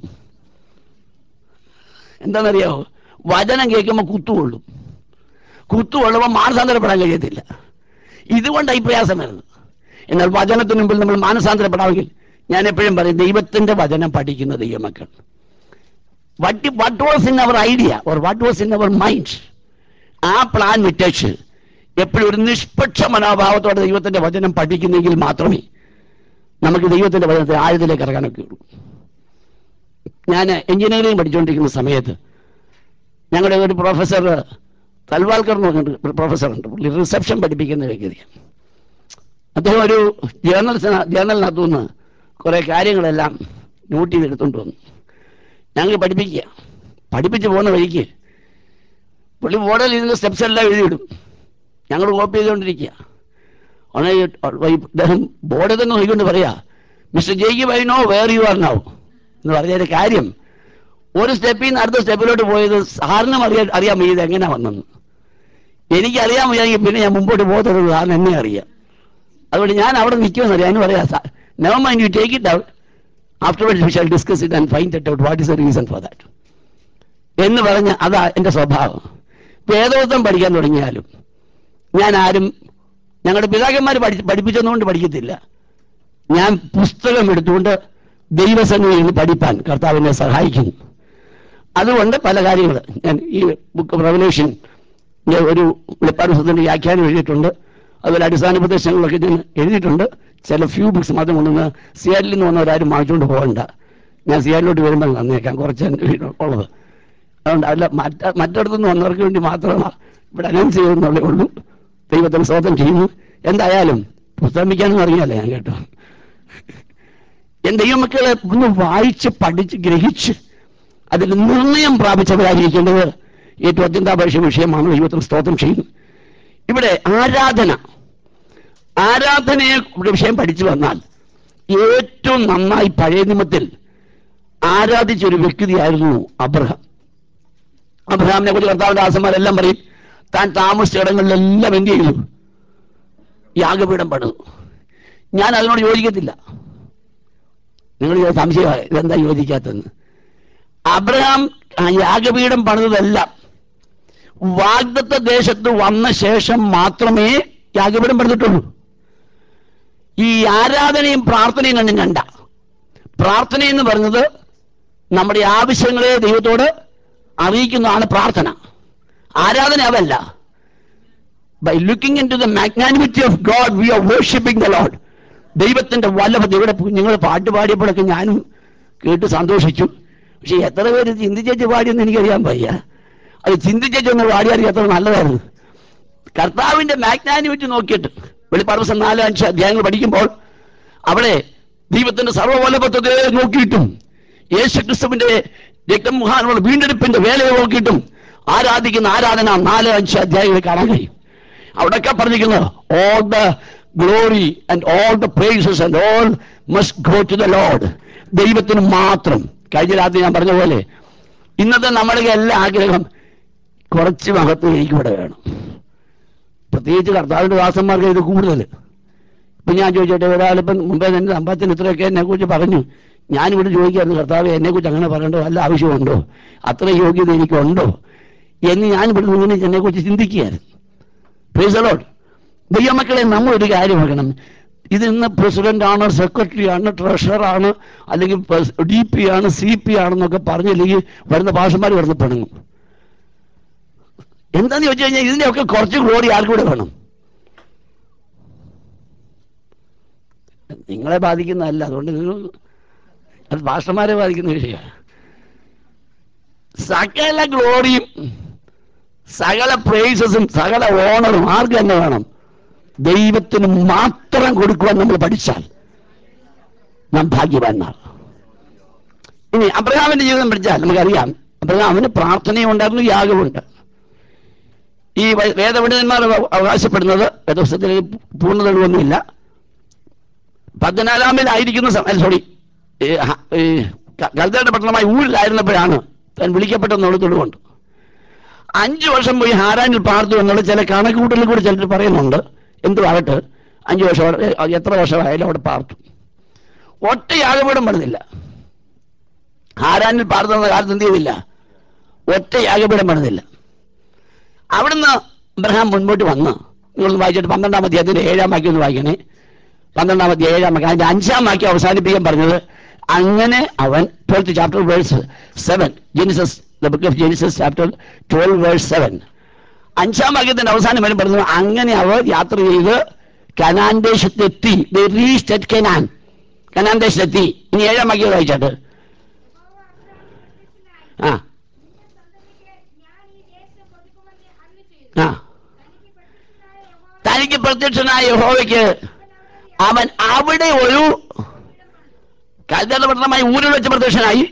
എന്താണെന്നറിയാമോ വചനം കേൾക്കുമ്പോൾ കുത്തുകൊള്ളും കുത്തുകൊള്ളുമ്പോൾ മാനസാന്തരപ്പെടാൻ കഴിയത്തില്ല ഇതുകൊണ്ടാണ് ഈ പ്രയാസം വരുന്നത് എന്നാൽ വചനത്തിന് മുമ്പിൽ നമ്മൾ മാനസാന്തരപ്പെടാമെങ്കിൽ ഞാൻ എപ്പോഴും പറയും ദൈവത്തിന്റെ വചനം പഠിക്കുന്ന ദൈവമക്കൾ what what was in our idea or what was in our mind ആ പ്ലാൻ വിട്ടേച്ച് എപ്പോഴും ഒരു നിഷ്പക്ഷ മനോഭാവത്തോടെ ദൈവത്തിന്റെ വചനം പഠിക്കുന്നെങ്കിൽ മാത്രമേ നമുക്ക് ദൈവത്തിന്റെ വചനത്തെ ആഴത്തിലേക്ക് ഇറങ്ങാനൊക്കെ ഉള്ളൂ ഞാൻ എഞ്ചിനീയറിംഗ് പഠിച്ചുകൊണ്ടിരിക്കുന്ന സമയത്ത് ഞങ്ങളുടെ ഒരു പ്രൊഫസർ തൽവാൽക്കർ എന്ന് പറഞ്ഞിട്ട് ഒരു പ്രൊഫസറുണ്ട് പുള്ളി റിസപ്ഷൻ പഠിപ്പിക്കുന്ന വ്യക്തിയാണ് അദ്ദേഹം ഒരു ജേർണൽ ജേർണലിനകത്തു നിന്ന് കുറേ കാര്യങ്ങളെല്ലാം നോട്ട് ചെയ്തെടുത്തുകൊണ്ട് വന്നു ഞങ്ങൾ പഠിപ്പിക്കുക പഠിപ്പിച്ച് പോകുന്ന വഴിക്ക് പുള്ളി ബോർഡിൽ ഇതിൻ്റെ സ്റ്റെപ്സ് എല്ലാം എഴുതിയിടും ഞങ്ങൾ കോപ്പി ചെയ്തുകൊണ്ടിരിക്കുക ഉടനെ ഈ ഇദ്ദേഹം ബോർഡിൽ തന്നെ നോക്കിക്കൊണ്ട് പറയാ mister Jake by know where you are now എന്ന് പറഞ്ഞതിന്റെ കാര്യം ഒരു സ്റ്റെപ്പിൽ നിന്ന് അടുത്ത സ്റ്റെപ്പിലോട്ട് പോയത് സാറിനും അറിയാൻ അറിയാൻ വയ്യത് എങ്ങനെയാ വന്നെന്ന് എനിക്കറിയാൻ വയ്യെങ്കിൽ പിന്നെ ഞാൻ മുമ്പോട്ട് പോകത്തത് സാറിന് എന്നെ അറിയാം അതുകൊണ്ട് ഞാൻ അവിടെ നിൽക്കുമെന്ന് അറിയാം അതിന് പറയാം never mind you take it out after we shall discuss it and find it out what is the reason for that എന്ന് പറഞ്ഞ് അതാ എൻ്റെ സ്വഭാവം വേദോത്തം പഠിക്കാൻ തുടങ്ങിയാലും ഞാൻ ആരും ഞങ്ങളുടെ പിതാക്കന്മാർ പഠി പഠിപ്പിച്ചതുകൊണ്ട് പഠിക്കത്തില്ല ഞാൻ പുസ്തകം എടുത്തുകൊണ്ട് ദൈവസന്നിധിയിൽ നിന്ന് പഠിപ്പാൻ കർത്താവിനെ സഹായിക്കുന്നു അതുകൊണ്ട് പല കാര്യങ്ങൾ ഞാൻ ഈ ബുക്ക് ഓഫ് റെവലേഷൻ ഒരു വെളിപ്പാട് പുസ്തകത്തിന്റെ വ്യാഖ്യാനം എഴുതിയിട്ടുണ്ട് അതുപോലെ അടിസ്ഥാന പ്രദേശങ്ങളൊക്കെ ഞാൻ എഴുതിയിട്ടുണ്ട് ചില ഫ്യൂ ബുക്സ് മാത്രം കൊണ്ടുവന്ന് സിയാറ്റിൽ നിന്ന് വന്നവരാരും വാങ്ങിച്ചുകൊണ്ട് പോകണ്ട ഞാൻ സിയാറ്റിലോട്ട് വരുമ്പോൾ തന്നേക്കാം കുറച്ച് എൻ്റെ വീട് ഉള്ളത് അതുകൊണ്ട് അല്ല മറ്റ മറ്റിടത്തുനിന്ന് വന്നവർക്ക് വേണ്ടി മാത്രമാണ് ഇവിടെ അനൗൺസ് ചെയ്തെന്നുള്ളേ ഉള്ളൂ ദൈവത്തിന് സ്വതം ചെയ്യുന്നു എന്തായാലും പുസ്തകം വിൽക്കാനെന്ന് അറിയാലേ ഞാൻ കേട്ടോ എൻ ദൈവമക്കളെ ഒന്ന് വായിച്ച് പഠിച്ച് ഗ്രഹിച്ച് അതിൽ നിർണയം പ്രാപിച്ചവരായിരിക്കേണ്ടത് ഏറ്റവും അത്യന്താപേക്ഷ വിഷയമാണ് ദൈവത്തിന് സ്തോത്രം ചെയ്യുന്നു ഇവിടെ ആരാധന ആരാധനയെ വിഷയം പഠിച്ചു വന്നാൽ ഏറ്റവും നന്നായി പഴയ നിയമത്തിൽ ആരാധിച്ച ഒരു വ്യക്തിയായിരുന്നു അബ്രഹാം അബ്രഹാമിനെ കുറിച്ച് കർത്താവിന്റെ ദാസന്മാരെല്ലാം പറയും താൻ താമസിച്ച ഇടങ്ങളിലെല്ലാം എന്ത് ചെയ്തു യാഗപീഠം പണിതു ഞാൻ അതിനോട് യോജിക്കത്തില്ല നിങ്ങൾ ഇത് സംശയമായി ഇതെന്താ യോജിക്കാത്തതെന്ന് അബ്രഹാം ആ യാഗപീഠം പണിതതെല്ലാം വാഗ്ദത്ത ദേശത്ത് വന്ന ശേഷം മാത്രമേ യാഗപീഠം പണിതിട്ടുള്ളൂ ഈ ആരാധനയും പ്രാർത്ഥനയും കണ്ടും കണ്ട പ്രാർത്ഥന എന്ന് പറഞ്ഞത് നമ്മുടെ ആവശ്യങ്ങളെ ദൈവത്തോട് അറിയിക്കുന്നതാണ് പ്രാർത്ഥന ആരാധന അതല്ല by looking into the magnanimity of God we are worshipping the Lord ദൈവത്തിന്റെ വല്ലഭ ഇവിടെ നിങ്ങൾ പാട്ട് പാടിയപ്പോഴൊക്കെ ഞാനും കേട്ട് സന്തോഷിച്ചു പക്ഷെ എത്ര പേര് ചിന്തിച്ചേച്ച് പാടിയെന്ന് എനിക്കറിയാൻ വയ്യ അത് ചിന്തിച്ചേച്ചൊന്ന് പാടിയാൽ എത്ര നല്ലതായിരുന്നു കർത്താവിന്റെ മാഗ്നാനിമിറ്റി നോക്കിയിട്ട് വെളിപ്പാട് നാല് അഞ്ച് അധ്യായങ്ങൾ പഠിക്കുമ്പോൾ അവിടെ ദൈവത്തിന്റെ സർവ്വവല്ലഭത്വത്തെ നോക്കിയിട്ടും യേശു ക്രിസ്തുവിന്റെ രക്തമുഖാനുള്ള വീണ്ടെടുപ്പിന്റെ വേലയെ നോക്കിയിട്ടും ആരാധിക്കുന്ന ആരാധന നാല് അഞ്ച് അധ്യായങ്ങളിൽ കാണാൻ കഴിയും അവിടെയൊക്കെ പറഞ്ഞിരിക്കുന്നത് all the glory and all the praises and all must go to the Lord ദൈവത്തിന് മാത്രം കഴിഞ്ഞ രാത്രി ഞാൻ പറഞ്ഞ പോലെ ഇന്നത്തെ നമ്മുടെ എല്ലാ ആഗ്രഹം കുറച്ച് മഹത്വം എനിക്കിവിടെ വേണം പ്രത്യേകിച്ച് കർത്താവിന്റെ ദാസന്മാർക്ക് ഇത് കൂടുതൽ ഇപ്പൊ ഞാൻ ചോദിച്ചോട്ടെ ഒരാളിപ്പം മുമ്പേ തന്നെ സമ്പാദ്യത്തിന് ഇത്രയൊക്കെ എന്നെ കുറിച്ച് പറഞ്ഞു ഞാനിവിടെ ചോദിക്കായിരുന്നു കർത്താവ് എന്നെ കുറിച്ച് അങ്ങനെ പറയേണ്ട വല്ല ആവശ്യമുണ്ടോ അത്ര യോഗ്യത എനിക്കുണ്ടോ എന്ന് ഞാൻ ഇവിടെ നിന്ന് എന്നെ കുറിച്ച് ചിന്തിക്കുകയായിരുന്നു പ്രീസലോട്ട് ദൈവമക്കളെ നമ്മൾ ഒരു കാര്യം വെക്കണം ഇത് ഇന്ന് പ്രസിഡന്റ് ആണ് സെക്രട്ടറി ആണ് ട്രഷറർ ആണ് അല്ലെങ്കിൽ ഡി പി ആണ് സി പി ആണെന്നൊക്കെ പറഞ്ഞില്ലെങ്കിൽ വരുന്ന ഭാഷമാർ വരുന്ന പെണുങ്ങും എന്താന്ന് ചോദിച്ചു കഴിഞ്ഞാൽ ഇതിന്റെയൊക്കെ കുറച്ച് ഗ്ലോറി ആൾക്കൂടെ വേണം നിങ്ങളെ ബാധിക്കുന്നതല്ല അതുകൊണ്ട് നിങ്ങൾ അത് ഭാഷമാരെ ബാധിക്കുന്ന വിഷയമാണ് സകല ഗ്ലോറിയും സകല പ്രൈസസും സകല ഓണറും ആർക്ക് തന്നെ വേണം ദൈവത്തിന് മാത്രം കൊടുക്കുവാൻ നമ്മൾ പഠിച്ചാൽ നാം ഭാഗ്യവാന്മാർ ഇനി അബ്രഹാമിന്റെ ജീവിതം പഠിച്ചാൽ നമുക്കറിയാം അബ്രഹാമിന് പ്രാർത്ഥനയും ഉണ്ടായിരുന്നു യാഗമുണ്ട് ഈ വേ- വേദപണ്ഡിതന്മാർ അവ- അവകാശപ്പെടുന്നത് വേദപുസ്തകത്തിൽ പൂർണ്ണതകളൊന്നുമില്ല പതിനാലാമിലായിരിക്കുന്ന സോറി ഈ ഹ- ഈ ക- കൽദയുടെ പട്ടണമായി ഊരിലായിരുന്നപ്പോഴാണ് താൻ വിളിക്കപ്പെട്ടെന്നുള്ള തെളിവുണ്ട് അഞ്ചു വർഷം പോയി ഹാരാനിൽ പാർത്തു എന്നുള്ള ചില കണക്കുകൂട്ടലിൽ കൂടി ചിലർ പറയുന്നുണ്ട് എന്തുവാകട്ടെ അഞ്ചു വർഷം അവിടെ, ഏ, എത്ര വർഷമായാലും അവിടെ പാർത്തു ഒറ്റ യാഗപീഠം പണിതില്ല ഹാരാനിൽ പാർത്തുന്ന കാലത്ത് എന്ത് ചെയ്തില്ല ഒറ്റ യാഗപീഠം പണിതില്ല അവിടുന്ന് അബ്രഹാം മുൻപോട്ട് വന്ന് നിങ്ങൾ വായിച്ചിട്ട് പന്ത്രണ്ടാം അധ്യായത്തിന്റെ ഏഴാം വാക്യം ഒന്ന് വായിക്കണേ പന്ത്രണ്ടാം അധ്യായം ഏഴാം വാക്യം അതിന്റെ അഞ്ചാം വാക്യം അവസാനിപ്പിക്കാൻ പറഞ്ഞത് അങ്ങനെ അവൻ twelfth chapter verse seven Genesis the book of Genesis chapter twelve verse seven അഞ്ചാം വാക്യത്തിന്റെ അവസാനം വരും പറഞ്ഞു അങ്ങനെ അവർ യാത്ര ചെയ്ത് കനാൻ ദേശത്തെത്തി They reached at Canaan Canaan ദേശത്തെത്തി ഇനി ഏഴാം വാക്യം വായിച്ചാട്ട് യഹോവ ആ അബ്രഹാമിന്റെ സന്തതിക്ക് ഞാൻ ഈ ദേശം കൊടുക്കുമെന്ന് അരുളിച്ചെയ്തു. ആ തനിക്ക് പ്രത്യക്ഷനായ തനിക്ക് പ്രത്യക്ഷനായ യഹോവ യഹോവയ്ക്ക് അവൻ അവിടെ അവൻ അവിടെ ഒരു കൽദയുടെ പട്ടണമായി ഊരിൽ വെച്ച് പ്രത്യക്ഷനായി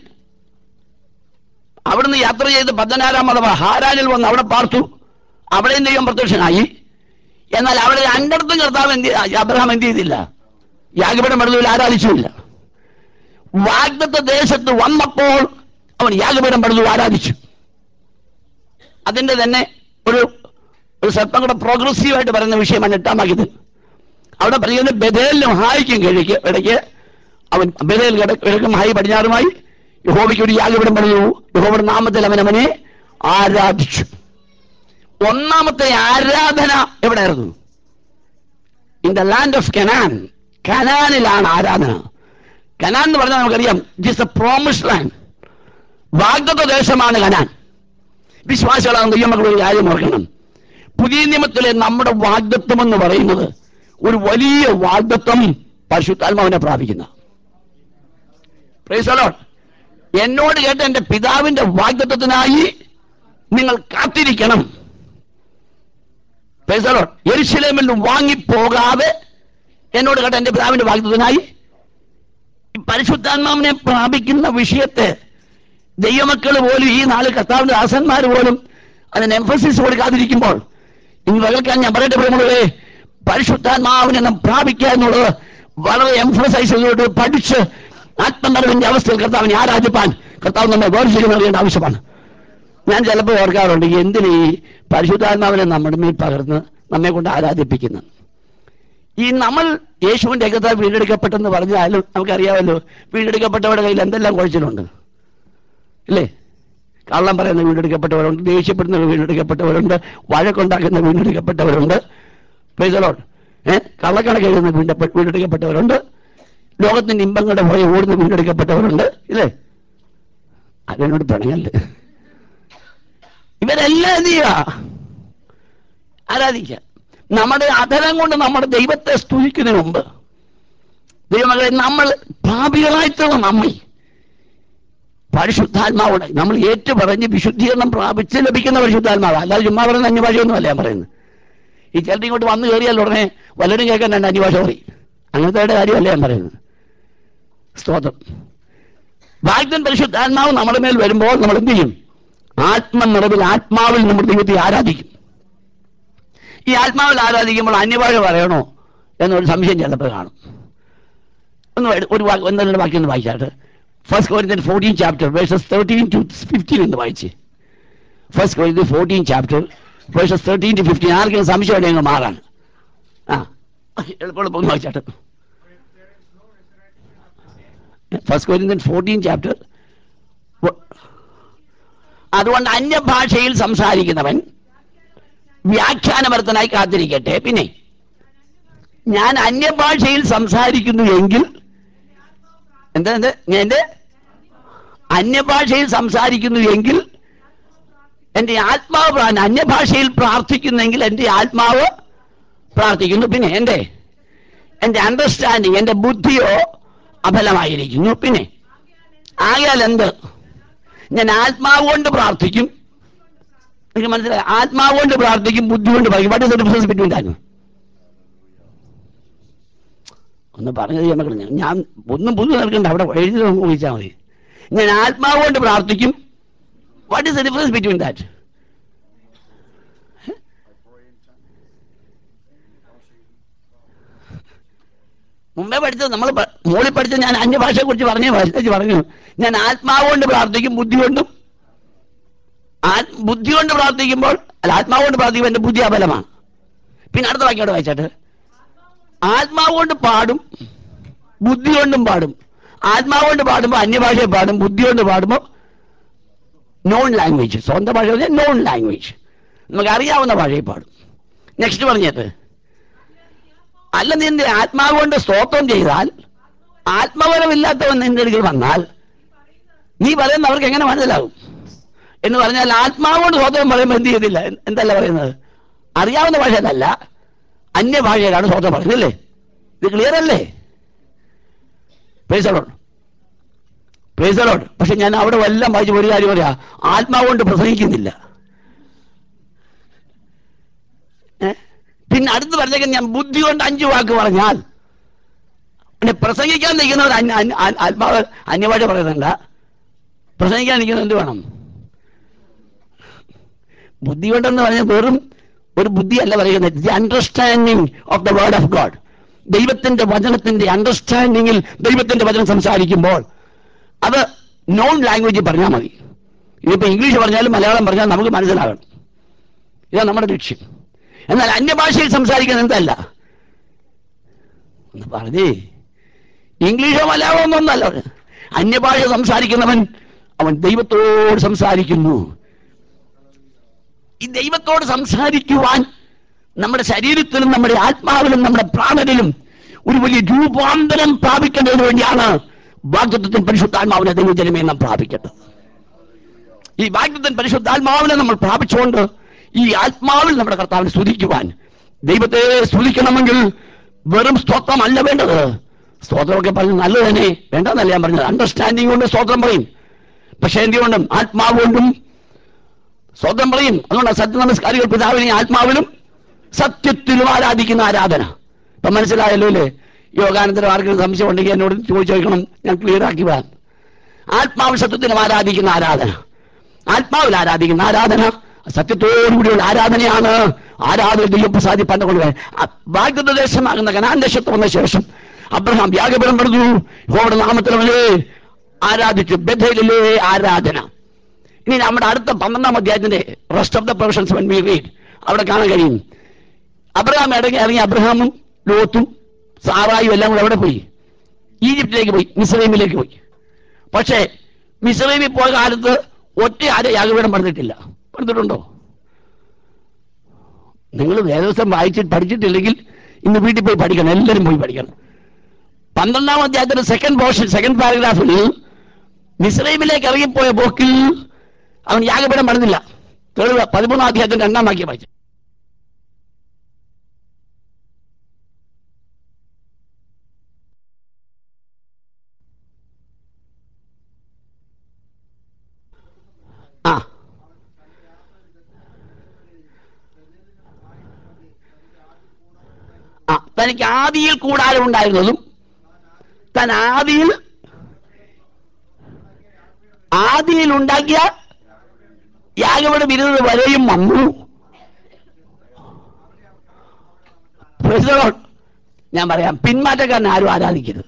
അവിടുന്ന് യാത്ര ചെയ്ത് പതിനാലാം മതവ ഹാരാനിൽ വന്ന് അവിടെ പാർത്തു അവിടെയും ദൈവം പ്രത്യക്ഷനായി എന്നാൽ അവിടെ രണ്ടിടത്തും കർത്താവ് എന്ത് അബ്രഹാം എന്ത് ചെയ്തില്ല യാഗപീഠം പണിതിൽ ആരാധിച്ചില്ല വാഗ്ദത്ത ദേശത്ത് വന്നപ്പോൾ അവൻ യാഗപീഠം പണിതു ആരാധിച്ചു അതിന്റെ തന്നെ ഒരു ഒരു സ്വല്പം കൂടെ പ്രോഗ്രസീവായിട്ട് പറയുന്ന വിഷയമാണ് എട്ടാം വാക്യത്തിൽ അവിടെ പറയുന്നത് ബദേലിനും ഹായിക്കും കിഴക്ക് ഇടയ്ക്ക് അവൻ ബദേൽ കിഴ- കിഴക്കും ഹായി പടിഞ്ഞാറുമായി യഹോബയ്ക്ക് ഒരു യാഗപീഠം പണിതു യഹോബയുടെ നാമത്തിൽ അവൻ അവനെ ആരാധിച്ചു ഒന്നാമത്തെ ആരാധന എവിടെയായിരുന്നു in the land of Canaan കനാനിലാണ് ആരാധന കനാൻ എന്ന് പറഞ്ഞാൽ നമുക്കറിയാം it is a promise land വാഗ്ദത്ത ദേശമാണ് കനാൻ വിശ്വാസികളാണ് ദൈവമക്കൾ ഒരു കാര്യം ഓർക്കണം പുതിയ നിയമത്തിലെ നമ്മുടെ വാഗ്ദത്വം എന്ന് പറയുന്നത് ഒരു വലിയ വാഗ്ദത്വം പരിശുദ്ധാത്മാവിനെ പ്രാപിക്കുന്ന Praise the Lord. എന്നോട് കേട്ട എന്റെ പിതാവിന്റെ വാഗ്ദത്വത്തിനായി നിങ്ങൾ കാത്തിരിക്കണം Praise the Lord. യെരൂശലേമിൽ നിന്ന് വാങ്ങിപ്പോകാതെ എന്നോട് കേട്ട എന്റെ പിതാവിന്റെ വാഗ്ദത്വത്തിനായി ഈ പരിശുദ്ധാത്മാവിനെ പ്രാപിക്കുന്ന വിഷയത്തെ ദൈവമക്കൾ പോലും ഈ നാല് കർത്താവിന്റെ ദാസന്മാർ പോലും അതിന് എംഫസിസ് കൊടുക്കാതിരിക്കുമ്പോൾ ഇന്ന് പകൽക്കാൻ ഞാൻ പറയട്ടെ പ്രിയമുള്ളവരെ പരിശുദ്ധാത്മാവിനെ നാം പ്രാപിക്കുക എന്നുള്ളത് വളരെ എംഫസൈസ് ചെയ്തുകൊണ്ട് പഠിച്ച് ആത്മനിറവിന്റെ അവസ്ഥയിൽ കർത്താവിനെ ആരാധിപ്പാൻ കർത്താവ് നമ്മെ വേർതിരിവ് നൽകേണ്ട ആവശ്യമാണ് ഞാൻ ചിലപ്പോൾ ഓർക്കാറുണ്ട് എന്തിന് ഈ പരിശുദ്ധാത്മാവിനെ നമ്മുടെ മേൽ പകർന്ന് നമ്മെ കൊണ്ട് ആരാധിപ്പിക്കുന്നത് ഈ നമ്മൾ യേശുവിന്റെ രക്തത്താൽ വീണ്ടെടുക്കപ്പെട്ടെന്ന് പറഞ്ഞാലും നമുക്കറിയാമല്ലോ വീണ്ടെടുക്കപ്പെട്ടവരുടെ കയ്യിൽ എന്തെല്ലാം കുഴച്ചിലുണ്ട് ഇല്ലേ കള്ളം പറയുന്ന വീണ്ടെടുക്കപ്പെട്ടവരുണ്ട് ദേഷ്യപ്പെടുന്ന വീണ്ടെടുക്കപ്പെട്ടവരുണ്ട് വഴക്കുണ്ടാക്കുന്ന വീണ്ടെടുക്കപ്പെട്ടവരുണ്ട് പ്രൈസലോട്ട് ഏഹ് കള്ളക്കണക്ക് എഴുതുന്ന വീണ്ട വീണ്ടെടുക്കപ്പെട്ടവരുണ്ട് ലോകത്തിന്റെ ഇമ്പങ്ങളുടെ പുറകെ ഓടുന്ന വീണ്ടെടുക്കപ്പെട്ടവരുണ്ട് ഇല്ലേ അതിനോട് പിണങ്ങല്ലേ ഇവരെല്ലാം എന്ത് ചെയ്യുക ആരാധിക്കുക നമ്മുടെ അധരം കൊണ്ട് നമ്മുടെ ദൈവത്തെ സ്തുതിക്കുന്നതിന് മുമ്പ് ദൈവമകളെ നമ്മൾ പാപികളായിട്ടുള്ള നമ്മെ പരിശുദ്ധാത്മാവോടെ നമ്മൾ ഏറ്റു പറഞ്ഞ് വിശുദ്ധീകരണം പ്രാപിച്ച് ലഭിക്കുന്ന പരിശുദ്ധാത്മാവ് അല്ലാതെ ചുമ്മാ പറയുന്ന അന്യഭാഷയൊന്നും അല്ല ഞാൻ പറയുന്നത് ഈ ചിലർ ഇങ്ങോട്ട് വന്നു കയറിയാൽ ഉടനെ വല്ലവരും കേൾക്കാൻ രണ്ട് അന്യഭാഷ പറയും അങ്ങനത്തെ കാര്യമല്ല ഞാൻ പറയുന്നത് സ്തോത്രം വാഗ്ദൻ പരിശുദ്ധാത്മാവ് നമ്മുടെ മേൽ വരുമ്പോൾ നമ്മൾ എന്ത് ചെയ്യും ആത്മനിറവിൽ ആത്മാവിൽ നമ്മൾ ദൈവത്തെ ആരാധിക്കും ഈ ആത്മാവിൽ ആരാധിക്കുമ്പോൾ അന്യഭാഷ പറയണോ എന്നൊരു സംശയം ചിലപ്പോൾ കാണും ഒന്ന് വായി- ഒരു വാക്ക് ഒന്ന് രണ്ട് വാക്യം ഒന്ന് വായിച്ചാട്ട് first Corinthian fourteen chapter verses thirteen to fifteen എന്ന് വായിച്ച് first Corinthian fourteen chapter verses thirteen to fifteen ആർക്കും സംശയം ഉണ്ടെങ്കിൽ മാറാൻ ആ എളുപ്പം എളുപ്പം ഒന്ന് വായിച്ചാട്ട് ഫസ്റ്റ് കോരിന്തൻ ഫോർട്ടീൻ ചാപ്റ്റർ അതുകൊണ്ട് അന്യഭാഷയിൽ സംസാരിക്കുന്നവൻ വ്യാഖ്യാനവർത്തനായി കാത്തിരിക്കട്ടെ പിന്നെ ഞാൻ അന്യഭാഷയിൽ സംസാരിക്കുന്നു എങ്കിൽ എന്താ എന്താ ഞാൻ എന്റെ അന്യഭാഷയിൽ സംസാരിക്കുന്നു എങ്കിൽ എന്റെ ആത്മാവ് പ്രാ- അന്യഭാഷയിൽ പ്രാർത്ഥിക്കുന്നെങ്കിൽ എന്റെ ആത്മാവ് പ്രാർത്ഥിക്കുന്നു പിന്നെ എന്റെ എന്റെ അണ്ടർസ്റ്റാൻഡിങ് എന്റെ ബുദ്ധിയോ അഫലമായിരിക്കുന്നു പിന്നെ ആയാൽ എന്ത് ഞാൻ ആത്മാവ് കൊണ്ട് പ്രാർത്ഥിക്കും എനിക്ക് മനസ്സിലായി ആത്മാവ് കൊണ്ട് പ്രാർത്ഥിക്കും ബുദ്ധി കൊണ്ട് പറയും what is the difference between that ഒന്ന് പറഞ്ഞത് ഞാൻ മക്കളെ ഞാൻ ഒന്നും പുതു നിൽക്കണ്ട അവിടെ എഴുതി നമുക്ക് വിളിച്ചാൽ മതി ഞാൻ ആത്മാവ് കൊണ്ട് പ്രാർത്ഥിക്കും what is the difference between that മുമ്പേ പഠിച്ചത് നമ്മൾ മോളിൽ പഠിച്ച ഞാൻ അന്യഭാഷയെ കുറിച്ച് പറഞ്ഞു വലുതേച്ച് പറഞ്ഞു ഞാൻ ആത്മാവ് കൊണ്ട് പ്രാർത്ഥിക്കും ബുദ്ധി കൊണ്ടും ആ- ബുദ്ധി കൊണ്ട് പ്രാർത്ഥിക്കുമ്പോൾ അല്ല ആത്മാവ് കൊണ്ട് പ്രാർത്ഥിക്കുമ്പോൾ എന്റെ ബുദ്ധി അബലമാണ് പിന്നെ അടുത്ത വാക്യോടെ വായിച്ചാട്ട് ആത്മാവ് കൊണ്ട് പാടും ബുദ്ധി കൊണ്ടും പാടും ആത്മാവ് കൊണ്ട് പാടുമ്പോൾ അന്യഭാഷയെ പാടും ബുദ്ധി കൊണ്ട് പാടുമ്പോൾ നോൺ ലാംഗ്വേജ് സ്വന്തം ഭാഷ പറഞ്ഞാൽ നോൺ ലാംഗ്വേജ് നമുക്ക് അറിയാവുന്ന ഭാഷയിൽ പാടും നെക്സ്റ്റ് പറഞ്ഞത് അല്ല നിന്റെ ആത്മാവ് കൊണ്ട് സ്തോത്രം ചെയ്താൽ ആത്മപരമില്ലാത്തവൻ നിന്റെ അടുക്കൽ വന്നാൽ നീ പറയുന്ന അവർക്ക് എങ്ങനെ മനസ്സിലാവും എന്ന് പറഞ്ഞാൽ ആത്മാവ് കൊണ്ട് സ്തോത്രം പറയുമ്പോൾ എന്ത് ചെയ്തില്ല എന്ത് എന്തല്ല പറയുന്നത് അറിയാവുന്ന ഭാഷയിലല്ല അന്യഭാഷയിലാണ് സ്തോത്രം പറയുന്നില്ലേ ഇത് ക്ലിയർ അല്ലേ പ്രൈസലോട്ട് പ്രൈസലോട്ട് പക്ഷെ ഞാൻ അവിടെ വല്ലതും വായിച്ച് ഒരു കാര്യം പറയാ ആത്മാവ് കൊണ്ട് പ്രസംഗിക്കുന്നില്ല ഏ? പിന്നെ അടുത്ത് പറഞ്ഞേക്കാൻ ഞാൻ ബുദ്ധി കൊണ്ട് അഞ്ചു വാക്ക് പറഞ്ഞാൽ പിന്നെ പ്രസംഗിക്കാൻ നിൽക്കുന്നവർ അന്യ- അന്യ- ആ- ആത്മാവ് അന്യഭാഷ പറയുന്നുണ്ട പ്രസംഗിക്കാൻ നിൽക്കുന്നത് എന്ത് വേണം ബുദ്ധി കൊണ്ടെന്ന് പറഞ്ഞാൽ വെറും ഒരു ബുദ്ധിയല്ല പറയുന്നത് the understanding of the word of God ദൈവത്തിന്റെ വചനത്തിന്റെ അണ്ടർസ്റ്റാൻഡിങ്ങിൽ ദൈവത്തിന്റെ വചനം സംസാരിക്കുമ്പോൾ അത് നോൺ ലാംഗ്വേജിൽ പറഞ്ഞാൽ മതി ഇതിപ്പോ ഇംഗ്ലീഷ് പറഞ്ഞാലും മലയാളം പറഞ്ഞാലും നമുക്ക് മനസ്സിലാകണം ഇതാണ് നമ്മുടെ ലക്ഷ്യം എന്നാൽ അന്യഭാഷയിൽ സംസാരിക്കുന്നത് എന്തല്ല ഒന്ന് പറഞ്ഞേ ഇംഗ്ലീഷോ മലയാളമോ ഒന്നല്ല അന്യഭാഷ സംസാരിക്കുന്നവൻ അവൻ ദൈവത്തോട് സംസാരിക്കുന്നു ഈ ദൈവത്തോട് സംസാരിക്കുവാൻ നമ്മുടെ ശരീരത്തിലും നമ്മുടെ ആത്മാവിലും നമ്മുടെ പ്രാണനിലും ഒരു വലിയ രൂപാന്തരം പ്രാപിക്കേണ്ടതിന് വേണ്ടിയാണ് വാഗ്ദത്വത്തിന് പരിശുദ്ധാത്മാവിനെ ദൈവജനമേ നാം പ്രാപിക്കേണ്ടത് ഈ വാഗ്ദത്തൻ പരിശുദ്ധാത്മാവിനെ നമ്മൾ പ്രാപിച്ചുകൊണ്ട് ഈ ആത്മാവിൽ നമ്മുടെ കർത്താവിനെ സ്തുതിക്കുവാൻ ദൈവത്തെ സ്തുതിക്കണമെങ്കിൽ വെറും സ്തോത്രമല്ല വേണ്ടത് സ്തോത്രമൊക്കെ പറഞ്ഞ് നല്ലത് തന്നെ വേണ്ടെന്നല്ല ഞാൻ പറഞ്ഞത് അണ്ടർസ്റ്റാൻഡിങ് കൊണ്ട് സ്തോത്രം പറയും പക്ഷെ എന്തുകൊണ്ടും ആത്മാവ് കൊണ്ടും സ്വന്തം പറയും അതുകൊണ്ട് സത്യ നമസ്കാരികൾ പിതാവിനെ ആത്മാവിലും സത്യത്തിലും ആരാധിക്കുന്ന ആരാധന ഇപ്പൊ മനസ്സിലായല്ലോ അല്ലേ യോഗാനന്തരം ആർക്കും സംശയം ഉണ്ടെങ്കിൽ എന്നോട് ചോദിച്ചു ചോദിക്കണം ഞാൻ ക്ലിയർ ആക്കി വരാം ആത്മാവ് സത്യത്തിലും ആരാധിക്കുന്ന ആരാധന ആത്മാവിൽ ആരാധിക്കുന്ന ആരാധന സത്യത്തോടുകൂടിയുള്ള ആരാധനയാണ് ആരാധന ദൈവം പ്രസാദിപ്പാൻ കൊണ്ട് വാഗ്ദത്ത ദേശമാകുന്ന കനാൻ ദേശത്ത് വന്ന ശേഷം അബ്രഹാം യാഗപുരം പണിതു യഹോവയുടെ നാമത്തിൽ അവനെ ആരാധിച്ചു ബഥയിലെ ആരാധന ഇനി നമ്മുടെ അടുത്ത പന്ത്രണ്ടാം അധ്യായത്തിന്റെ rest of the professions one we read അവിടെ കാണാൻ കഴിയും അബ്രഹാം ഇടങ്ങി ഇറങ്ങി അബ്രഹാമും ലോത്തും സാറായും എല്ലാം കൂടെ എവിടെ പോയി ഈജിപ്തിലേക്ക് പോയി മിസ്രൈമിലേക്ക് പോയി പക്ഷേ മിസ്രൈമിൽ പോയ കാലത്ത് ഒറ്റ ആരെ യാഗപീഠം പണിതിട്ടില്ല പണിതിട്ടുണ്ടോ നിങ്ങൾ വേദവസം വായിച്ചിട്ട് പഠിച്ചിട്ടില്ലെങ്കിൽ ഇന്ന് വീട്ടിൽ പോയി പഠിക്കണം എല്ലാവരും പോയി പഠിക്കണം പന്ത്രണ്ടാം അധ്യായത്തിന്റെ സെക്കൻഡ് പോർഷൻ സെക്കൻഡ് പാരഗ്രാഫിൽ മിസ്രൈമിലേക്ക് ഇറങ്ങിപ്പോയ പോക്കിൽ അവൻ യാഗപീഠം പണിതില്ല തെളിവ് പതിമൂന്നാം അധ്യായത്തിന്റെ രണ്ടാം വാക്യം വായിച്ചു ആ ആ തനിക്ക് ആദിയിൽ കൂടാരം ഉണ്ടായിരുന്നതും താൻ ആദിയിൽ ആദിയിൽ ഉണ്ടാക്കിയ യാഗപീഠം ഇരുന്നത് വരെയും വന്നു Praise the Lord. ഞാൻ പറയാം പിന്മാറ്റക്കാരൻ ആരും ആരാധിക്കരുത്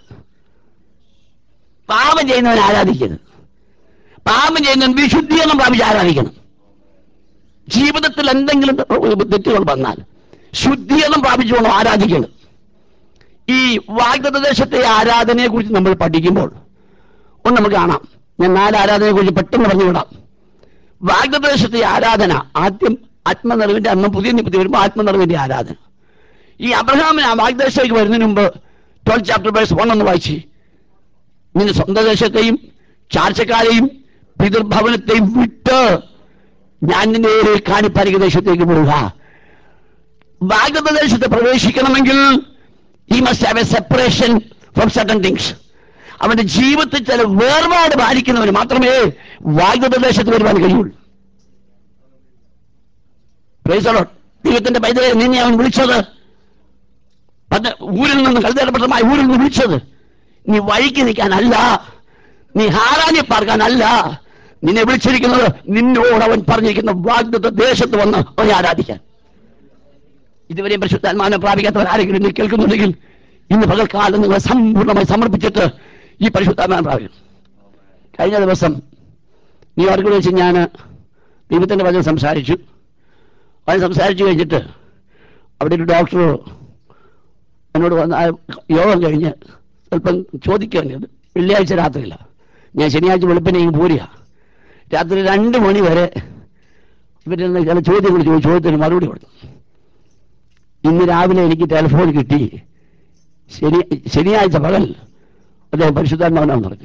പാപം ചെയ്യുന്നവൻ ആരാധിക്കരുത് പാപം ചെയ്യുന്നവൻ വിശുദ്ധീകരണം പ്രാപിച്ച് ആരാധിക്കണം ജീവിതത്തിൽ എന്തെങ്കിലും തെറ്റുകൾ വന്നാൽ ശുദ്ധീകരണം പ്രാപിച്ചുകൊണ്ട് ആരാധിക്കണം ഈ വാഗ്ദദേശത്തെ ആരാധനയെ കുറിച്ച് നമ്മൾ പഠിക്കുമ്പോൾ ഒന്ന് നമുക്ക് കാണാം ഞാൻ നാല് ആരാധനയെ കുറിച്ച് പെട്ടെന്ന് പറഞ്ഞു വിടാം വാഗ്ദദേശത്തെ ആരാധന ആദ്യം ആത്മനിറവിന്റെ അന്ന് പുതിയ നിപ്പത്തി വരുമ്പോൾ ആത്മനിറവിന്റെ ആരാധന ഈ അബ്രഹാമിന് ആ വാഗ്ദേശത്തേക്ക് വരുന്നതിന് മുമ്പ് ട്വൽവ് ചാപ്റ്റർ ബേസ് വൺ ഒന്ന് വായിച്ച് നിന്റെ സ്വന്തം ദേശത്തെയും ചാർച്ചക്കാരെയും പിതൃഭവനത്തെയും വിട്ട് ഞാൻ നിന്നെ കാണിപ്പാലിക്കുന്ന ദേശത്തേക്ക് പോവുക വാഗ്ദദേശത്ത് പ്രവേശിക്കണമെങ്കിൽ he must have a separation from certain things അവന്റെ ജീവിതത്തിൽ ചില വേർപാട് പാലിക്കുന്നവന് മാത്രമേ വാഗ്ദദേശത്ത് വരുവാൻ കഴിയുള്ളൂ Praise the Lord. ദൈവത്തിന്റെ പൈതലെ നിന്നെ അവൻ വിളിച്ചത് പണ്ട് ഊരിൽ നിന്ന് കഴുതേടപ്പെട്ടമായ ഊരിൽ നിന്ന് വിളിച്ചത് നീ വഴിക്ക് നിൽക്കാനല്ല നീ ഹാരാനി പാർക്കാനല്ല നിന്നെ വിളിച്ചിരിക്കുന്നത് നിന്നോട് അവൻ പറഞ്ഞിരിക്കുന്ന വാഗ്ദത്ത ദേശത്ത് വന്ന് അവനെ ആരാധിക്കാൻ ഇതുവരെയും പരിശുദ്ധാത്മാവിനെ പ്രാപിക്കാത്തവർ ആരെങ്കിലും നീ കേൾക്കുന്നുണ്ടെങ്കിൽ ഇന്ന് പകൽക്കാലം നിങ്ങളെ സമ്പൂർണ്ണമായി സമർപ്പിച്ചിട്ട് ഈ പരിശുദ്ധാത്മാൻ പ്രാപിക്കും കഴിഞ്ഞ ദിവസം ന്യൂയോർക്കിൽ വെച്ച് ഞാൻ ദൈവത്തിൻ്റെ വചനം സംസാരിച്ചു അത് സംസാരിച്ചു കഴിഞ്ഞിട്ട് അവിടെ ഒരു ഡോക്ടർ എന്നോട് വന്ന് ആ യോഗം കഴിഞ്ഞ് സ്വല്പം ചോദിക്കുകയാണ് വെള്ളിയാഴ്ച രാത്രിയില്ല ഞാൻ ശനിയാഴ്ച വെളുപ്പിനെ ഇങ്ങ് പോരുക രാത്രി രണ്ട് മണി വരെ ഇവരിൽ ചില ചോദ്യങ്ങൾ ചോദിച്ചു ചോദ്യത്തിന് മറുപടി കൊടുത്തു ഇന്ന് രാവിലെ എനിക്ക് ടെലിഫോൺ കിട്ടി ശനി ശനിയാഴ്ച പകൽ അദ്ദേഹം പരിശുദ്ധാത്മാവനാണെന്ന് പറഞ്ഞു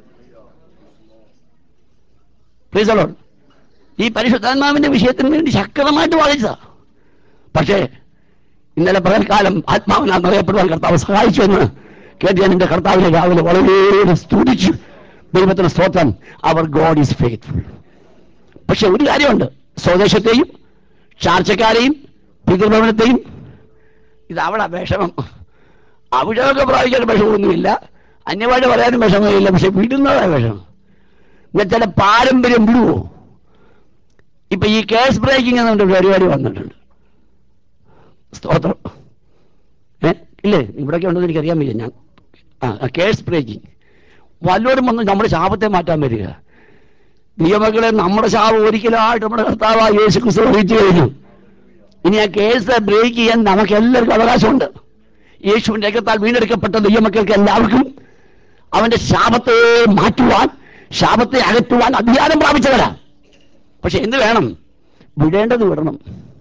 Praise the Lord. ഈ പരിശുദ്ധാത്മാവിന്റെ വിഷയത്തിന് വേണ്ടി ശക്തമായിട്ട് വാദിച്ചതാ പക്ഷേ ഇന്നലെ പകൽക്കാലം ആത്മാവിനാൽ നിറയപ്പെടുവാൻ കർത്താവ് സഹായിച്ചു എന്ന് കേട്ട് ഞാൻ എന്റെ കർത്താവിനെ രാവിലെ വളരെ സ്തുതിച്ചു ദൈവത്തിന് സ്തോത്രം അവർ ഗോഡ് ഈസ് ഫെയ്ത്ത്ഫുൾ പക്ഷെ ഒരു കാര്യമുണ്ട് സ്വദേശത്തെയും ചാർച്ചക്കാരെയും പിതൃഭവനത്തെയും ഇത് അവിടെ വിഷമം അവിടെയൊക്കെ പ്രാപിക്കാൻ വിഷമമൊന്നുമില്ല അന്യഭാഷ പറയാനും വിഷമമില്ല പക്ഷെ വിടുന്നതാണ് വിഷമം എന്നുവെച്ചാൽ പാരമ്പര്യം വിടുവോ ഇപ്പൊ ഈ കേസ് ബ്രേക്കിംഗ് എന്നുകൊണ്ട് ഒരു പരിപാടി വന്നിട്ടുണ്ട് സ്തോത്രം ഏ ഇല്ലേ ഇവിടെയൊക്കെ ഉണ്ടെന്ന് എനിക്കറിയാൻ വയ്യ ഞാൻ ആ കേസ് ബ്രേക്കിംഗ് വല്ലവരും വന്ന് നമ്മുടെ ശാപത്തെ മാറ്റാൻ വരിക നിയമങ്ങളെ നമ്മുടെ ശാപം ഒരിക്കലായിട്ട് നമ്മുടെ കർത്താവായ യേശു ക്രിസ്തു വഹിച്ചു കഴിഞ്ഞു ഇനി ആ കേസ് ബ്രേക്ക് ചെയ്യാൻ നമുക്ക് എല്ലാവർക്കും അവകാശമുണ്ട് യേശുവിന്റെ രക്തത്താൽ വീണ്ടെടുക്കപ്പെട്ട ദൈവമക്കൾക്ക് എല്ലാവർക്കും അവന്റെ ശാപത്തെ മാറ്റുവാൻ ശാപത്തെ അകറ്റുവാൻ അധികാരം പ്രാപിച്ചവരാ പക്ഷെ എന്ത് വേണം വിടേണ്ടത് വിടണം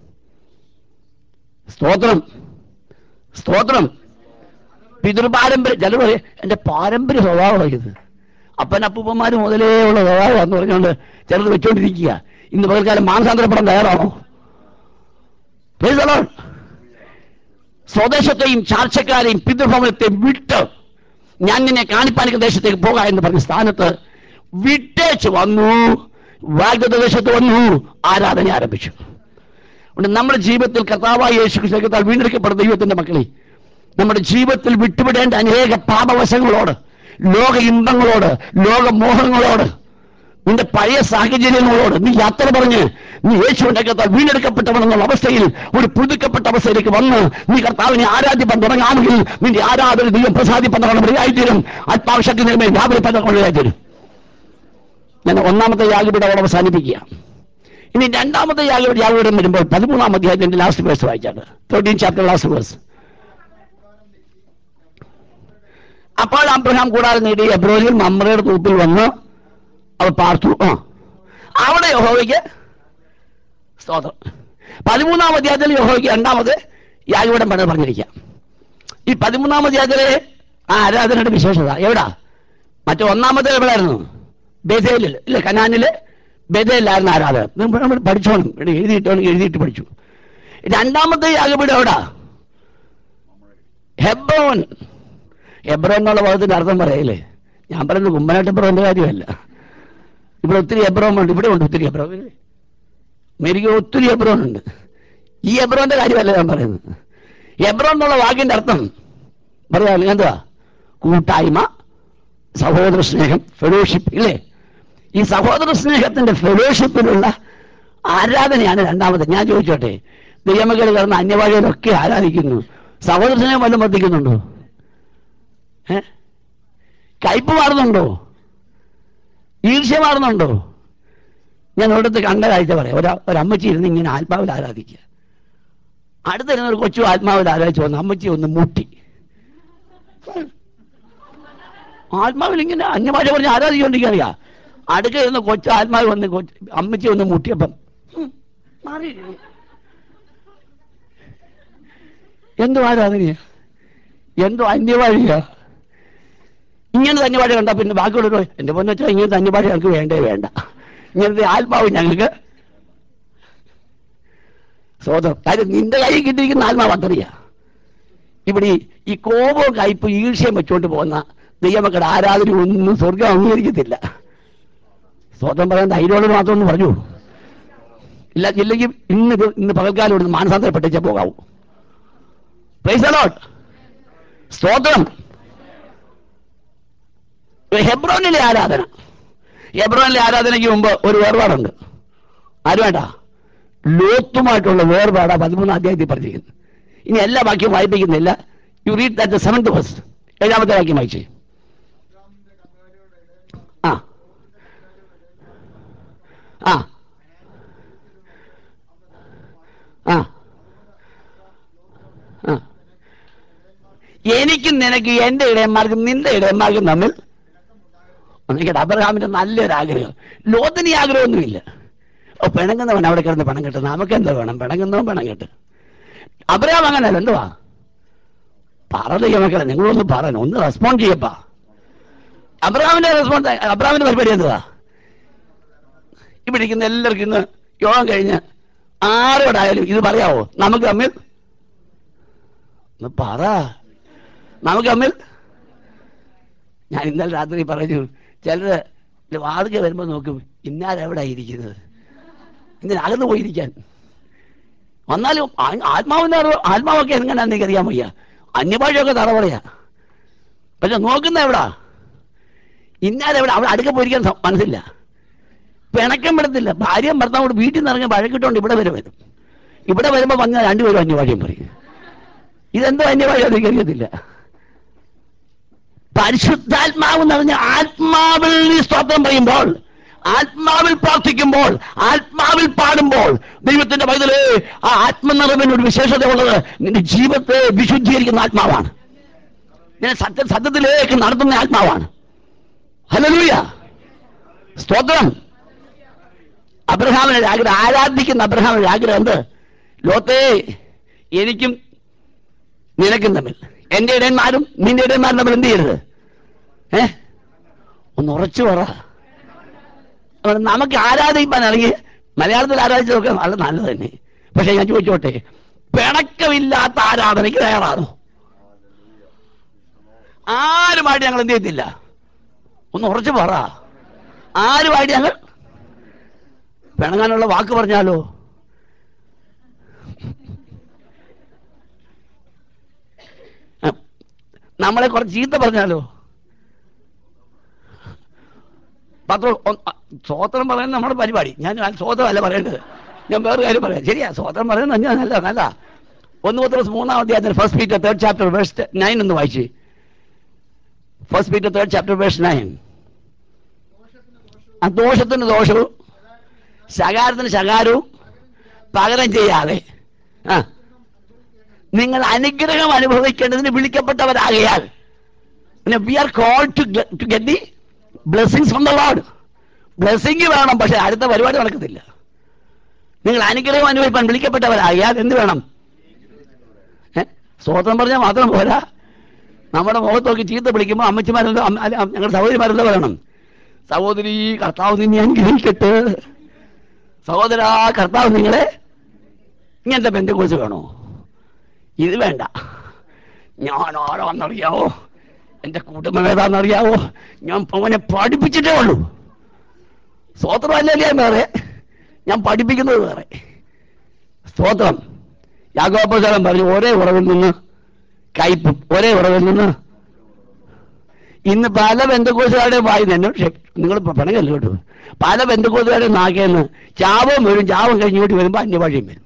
സ്തോത്രം സ്തോത്രം പിതൃപാരമ്പര്യം ചിലർ പറയും എന്റെ പാരമ്പര്യ സ്വഭാവമാണ് ഇത് അപ്പൻ അപ്പൂപ്പന്മാർ മുതലേ ഉള്ള സ്വഭാവമാണെന്ന് പറഞ്ഞുകൊണ്ട് ചിലർ വെച്ചുകൊണ്ടിരിക്കുക ഇന്ന് പകൽക്കാലം മാനസാന്തരപ്പെടാൻ തയ്യാറാണോ Praise the Lord. സ്വദേശത്തെയും ചാർച്ചക്കാരെയും പിതൃഭവനത്തെയും വിട്ട് ഞാൻ നിന്നെ കാണിപ്പാനിക്കുന്ന ദേശത്തേക്ക് പോകാം എന്ന് പറഞ്ഞ സ്ഥാനത്ത് വിട്ടേച്ച് വന്നു വാഗ്ദത്ത ദേശത്ത് വന്നു ആരാധന ആരംഭിച്ചു അതുകൊണ്ട് നമ്മുടെ ജീവിതത്തിൽ കർത്താവായ യേശു ക്രിസ്തുത്താൽ വീണ്ടെടുക്കപ്പെടുന്ന ദൈവത്തിന്റെ മക്കളെ നമ്മുടെ ജീവിതത്തിൽ വിട്ടുവിടേണ്ട അനേക പാപവശങ്ങളോട് ലോക ഇമ്പങ്ങളോട് ലോക മോഹങ്ങളോട് നിന്റെ പഴയ സാഹചര്യങ്ങളോട് നീ യാത്ര പറഞ്ഞ് നീ യേശുവിന്റെ കത്താൽ വീണ്ടെടുക്കപ്പെട്ടവനെന്നുള്ള അവസ്ഥയിൽ ഒരു പുതുക്കപ്പെട്ട അവസ്ഥയിലേക്ക് വന്ന് നീ കർത്താവിനെ ആരാധിപ്പാൻ തുടങ്ങാമെങ്കിൽ നിന്റെ ആരാധന ദൈവം പ്രസാദിപ്പന്നവണ്ണം വഴിയായിത്തീരും ആത്മാവശക്തി നിർമ്മയം രാവിലെ പന്നവണ്ണം വഴിയായിത്തീരും ഞാൻ ഒന്നാമത്തെ യാഗപീഠം അവിടെ അവസാനിപ്പിക്കുക ഇനി രണ്ടാമത്തെ യാഗപീഠ യാഗപീഠം വരുമ്പോൾ പതിമൂന്നാം അധ്യായത്തിന്റെ ലാസ്റ്റ് വേഴ്സ് വായിച്ചാണ് തേർട്ടീൻ ചാപ്റ്റർ ലാസ്റ്റ് വേഴ്സ് അപ്പോൾ അബ്രഹാം കൂടാതെ നേടി എബ്രോഹിൽ മമ്രയുടെ തൂപ്പിൽ വന്ന് അവർ പാർത്തു ആ അവിടെ യഹോവയ്ക്ക് സ്തോത്രം പതിമൂന്നാം അധ്യായത്തിൽ യഹോവയ്ക്ക് രണ്ടാമത് യാഗപീഠം പണി പറഞ്ഞിരിക്കാം ഈ പതിമൂന്നാം അധ്യായത്തിലെ ആ ആരാധനയുടെ വിശേഷത എവിടാ മറ്റേ ഒന്നാമത്തെ എവിടെയായിരുന്നു ബേതേലിൽ ഇല്ലേ കനാനില് ബേതേലിലായിരുന്നു ആരാധന നിങ്ങൾ നമ്മൾ പഠിച്ചോണം ഇവിടെ എഴുതിയിട്ടോണം എഴുതിയിട്ട് പഠിച്ചു രണ്ടാമത്തെ യാഗപീഠം എവിടാ ഹെബ്രോൻ ഹെബ്രോൻ എന്നുള്ള പദത്തിന്റെ അർത്ഥം പറയല്ലേ ഞാൻ പറയുന്നത് കുമ്പനാട്ട് ഹെബ്രോന്റെ കാര്യമല്ല ഇവിടെ ഒത്തിരി എബ്രോൺ ഉണ്ട് ഇവിടെ ഉണ്ട് ഒത്തിരി എബ്രോൺ അമേരിക്ക ഒത്തിരി എബ്രോൺ ഉണ്ട് ഈ എബ്രോന്റെ കാര്യമല്ല ഞാൻ പറയുന്നത് എബ്രോൺ എന്നുള്ള വാക്കിന്റെ അർത്ഥം പറയാമല്ലോ എന്തുവാ കൂട്ടായ്മ സഹോദര സ്നേഹം ഫെലോഷിപ്പ് ഇല്ലേ ഈ സഹോദര സ്നേഹത്തിന്റെ ഫെലോഷിപ്പിലുള്ള ആരാധനയാണ് രണ്ടാമത് ഞാൻ ചോദിച്ചോട്ടെ ദൈവമകൾ കിടന്ന അന്യഭാഷയിലൊക്കെ ആരാധിക്കുന്നു സഹോദര സ്നേഹം വല്ലതും വർദ്ധിക്കുന്നുണ്ടോ ഏ കയ്പ് മാറുന്നുണ്ടോ ഈർഷ്യ മാറുന്നുണ്ടോ ഞാൻ ഒരിടത്ത് കണ്ട കാഴ്ച പറയാം ഒരു ഒരമ്മച്ചി ഇരുന്ന് ഇങ്ങനെ ആത്മാവിൽ ആരാധിക്കുക അടുത്തിരുന്ന ഒരു കൊച്ചു ആത്മാവിൽ ആരാധിച്ചു വന്ന് അമ്മച്ചി ഒന്ന് മുട്ടി ആത്മാവിൽ ഇങ്ങനെ അന്യഭാഷ പറഞ്ഞ് ആരാധിച്ചുകൊണ്ടിരിക്കുക അടുക്ക ഇരുന്ന് കൊച്ചു ആത്മാവ് വന്ന് കൊച്ചു അമ്മച്ചി ഒന്ന് മുട്ടിയപ്പം ഉം, മാറി എന്തോ ആരാധനയാ എന്തോ അന്യഭാഷയാ ഇങ്ങനത്തെ അന്യഭാഷ കണ്ടാ പിന്നെ ബാക്കിയുള്ളവർ എന്റെ പൊന്നു വെച്ചാൽ ഇങ്ങനത്തെ അന്യഭാഷ ഞങ്ങൾക്ക് വേണ്ടേ വേണ്ട ഇങ്ങനത്തെ ആത്മാവ് ഞങ്ങൾക്ക് സ്വതം കാര്യം നിന്റെ കയ്യിൽ കിട്ടിയിരിക്കുന്ന ആത്മാവ് അത്രയാ ഇവിടെ ഈ- ഈ കോപവും കയ്പ് ഈർഷ്യം വെച്ചുകൊണ്ട് പോകുന്ന ദൈവമക്കളുടെ ആരാധന ഒന്നും സ്വർഗം അംഗീകരിക്കത്തില്ല സ്വതം പറയാൻ ധൈര്യമുള്ളത് മാത്രം ഒന്ന് പറഞ്ഞു ഇല്ല ഇല്ലെങ്കിൽ ഇന്ന് ഇത് ഇന്ന് പകൽക്കാലം ഇവിടുന്ന് മാനസാന്തരപ്പെട്ടേ പോകാവൂ പ്രൈസ് the Lord. സ്തോത്രം ഹെബ്രോനിലെ ആരാധന ഹെബ്രോനിലെ ആരാധനയ്ക്ക് മുമ്പ് ഒരു വേർപാടുണ്ട് ആര് വേണ്ട ലോത്തുമായിട്ടുള്ള വേർപാടാ പതിമൂന്നാം അധ്യായത്തിൽ പറഞ്ഞിരിക്കുന്നത് ഇനി എല്ലാ വാക്യം വായിപ്പിക്കുന്നില്ല you read that seventh verse ഏഴാമത്തെ വാക്യം വായിച്ചേ ആ ആ ആ ആ എനിക്കും നിനക്ക് എന്റെ ഇടയന്മാർക്കും നിന്റെ ഇടയന്മാർക്കും തമ്മിൽ എനിക്കട്ടെ അബ്രഹാമിന്റെ നല്ലൊരു ആഗ്രഹം ലോത്തിന് ഈ ആഗ്രഹമൊന്നുമില്ല ഓ പിണങ്ങുന്നവൻ അവിടെ കിടന്ന് പണം കെട്ടും നമുക്ക് എന്താ വേണം പിണങ്ങുന്നവൻ പണം കെട്ട് അബ്രഹാം അങ്ങനെയല്ല എന്തുവാ പറയുക മക്കളെ നിങ്ങളൊന്ന് പറയണം ഒന്ന് റെസ്പോണ്ട് ചെയ്യപ്പാ അബ്രഹാമിന്റെ റെസ്പോൺസ് അബ്രഹാമിന്റെ പരിപാടി എന്തുവാ ഇവിടെ ഇരിക്കുന്ന എല്ലാവർക്കും ഇന്ന് യോഗം കഴിഞ്ഞ് ആരോടായാലും ഇത് പറയാവോ നമുക്ക് തമ്മിൽ ഒന്ന് പറ നമുക്ക് തമ്മിൽ ഞാൻ ഇന്നലെ രാത്രി പറഞ്ഞു ചിലര് വാതിക വരുമ്പോൾ നോക്കും ഇന്നാരെവിടെ ഇരിക്കുന്നത് ഇങ്ങനെ അകന്ന് പോയിരിക്കാൻ വന്നാലും ആ- ആത്മാവിന്റെ അറിവ് ആത്മാവൊക്കെ എങ്ങനെയാണെന്ന് എനിക്ക് അറിയാൻ വയ്യ അന്യഭാഷയൊക്കെ തറവറയാ പക്ഷെ നോക്കുന്ന എവിടാ ഇന്നാരെവിടെ അവിടെ അടുക്ക പോയിരിക്കാൻ സ- മനസ്സില്ല പിണക്കം പെടത്തില്ല ഭാര്യയും ഭർത്താവോട് വീട്ടിൽ നിന്ന് ഇറങ്ങി വഴക്കിട്ടോണ്ട് ഇവിടെ വരെ വരും ഇവിടെ വരുമ്പോൾ വന്നാൽ രണ്ടുപേരും അന്യഭാഷയും പറയും ഇതെന്തോ അന്യഭാഷ എനിക്കറിയത്തില്ല പരിശുദ്ധാത്മാവ് നിറഞ്ഞ ആത്മാവിൽ നീ സ്തോത്രം പറയുമ്പോൾ ആത്മാവിൽ പ്രാർത്ഥിക്കുമ്പോൾ ആത്മാവിൽ പാടുമ്പോൾ ദൈവത്തിന്റെ പൈതലേ ആ ആത്മനിറവിന് ഒരു വിശേഷത ഉള്ളത് നിന്റെ ജീവിതത്തെ വിശുദ്ധീകരിക്കുന്ന ആത്മാവാണ് നിന്നെ സത്യ സത്യത്തിലേക്ക് നടത്തുന്ന ആത്മാവാണ് ഹലലൂയ സ്തോത്രം അബ്രഹാമിന്റെ ആഗ്രഹം ആരാധിക്കുന്ന അബ്രഹാമിന്റെ ആഗ്രഹം എന്ത് ലോത്തേ എനിക്കും നിനക്കും തമ്മിൽ എന്റെ ഇടയന്മാരും നിന്റെ ഇടയന്മാരും തമ്മിൽ എന്ത് ചെയ്യരുത് ഏ ഒന്ന് ഉറച്ചു പറ അതുകൊണ്ട് നമുക്ക് ആരാധിക്കാൻ ഇറങ്ങി മലയാളത്തിൽ ആരാധിച്ചതൊക്കെ നല്ല നല്ലത് തന്നെ പക്ഷെ ഞാൻ ചോദിച്ചോട്ടെ പിണക്കമില്ലാത്ത ആരാധനയ്ക്ക് തയ്യാറാണോ ആരുമായിട്ട് ഞങ്ങൾ എന്ത് ചെയ്യത്തില്ല ഒന്ന് ഉറച്ചു പറ ആരുമായിട്ട് ഞങ്ങൾ പിണങ്ങാനുള്ള വാക്ക് പറഞ്ഞാലോ ആ, നമ്മളെ കുറച്ച് ചീത്ത പറഞ്ഞാലോ പത്ര സ്വോത്രം പറയുന്നത് നമ്മുടെ പരിപാടി ഞാൻ ഞാൻ സ്വോത്രമല്ല പറയേണ്ടത് ഞാൻ വേറെ കാര്യം പറയാം ശരിയാ സ്വോത്രം പറയുന്നത് ഞാൻ നല്ല നല്ല ഒന്ന് പത്ത് ദിവസം മൂന്നാം അധ്യായത്തിൽ first Peter third chapter verse nine എന്ന് വായിച്ച് first Peter third chapter verse nine ആ ദോഷത്തിന് ദോഷവും ശകാരത്തിന് ശകാരവും പകരം ചെയ്യാതെ ആ നിങ്ങൾ അനുഗ്രഹം അനുഭവിക്കേണ്ടതിന് വിളിക്കപ്പെട്ടവരാകയാൽ we are call to to get the blessings from the Lord blessing വേണം പക്ഷെ അടുത്ത പരിപാടി നടക്കത്തില്ല നിങ്ങൾ അനുഗ്രഹം അനുഭവിക്കാൻ വിളിക്കപ്പെട്ടവരാകയാൽ എന്ത് വേണം ഏ? സ്വതന്ത്രം പറഞ്ഞാൽ മാത്രം പോരാ നമ്മുടെ മുഖത്ത് നോക്കി ചീത്ത വിളിക്കുമ്പോൾ അമ്മച്ചിമാരെന്തോ അമ്മ- അല്ല, ഞങ്ങളുടെ സഹോദരിമാരെന്തോ പറയണം സഹോദരി കർത്താവ് നിന്നെ അനുഗ്രഹിക്കട്ടെ സഹോദര കർത്താവ് നിങ്ങളെ ഇങ്ങനത്തെ ബന്ധുക്കോസ് വേണോ ഇത് വേണ്ട ഞാൻ ആരാന്നറിയാവോ എന്റെ കുടുംബം ഏതാണെന്നറിയാവോ ഞാൻ അവനെ പഠിപ്പിച്ചിട്ടേ ഉള്ളൂ സ്തോത്രമല്ലേ ഞാൻ വേറെ ഞാൻ പഠിപ്പിക്കുന്നത് വേറെ സ്തോത്രം യാഗോപസാരം പറഞ്ഞു ഒരേ ഉറവിൽ നിന്ന് കയ്പും ഒരേ ഉറവിൽ നിന്ന് ഇന്ന് പല ബന്ധുക്കോസുകാരുടെയും വായി തന്നെ പക്ഷെ നിങ്ങൾ പണങ്ങല്ലോ കേട്ടോ പല ബന്ധുക്കോസുകാരുടെയും നാക്കേന്ന് ചാവും വരും ചാവും കഴിഞ്ഞ് വീട്ടിൽ വരുമ്പോൾ അന്യഭാഷയും വരും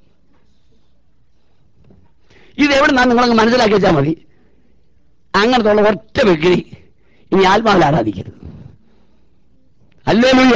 ഇത് എവിടെ നിന്നാണ് നിങ്ങളങ്ങ് മനസ്സിലാക്കി വെച്ചാൽ മതി അങ്ങനത്തെ ഉള്ള ഒറ്റ വ്യക്തി ഇനി ആത്മാവിൽ ആരാധിക്കരുത് അല്ലേ ലൂയ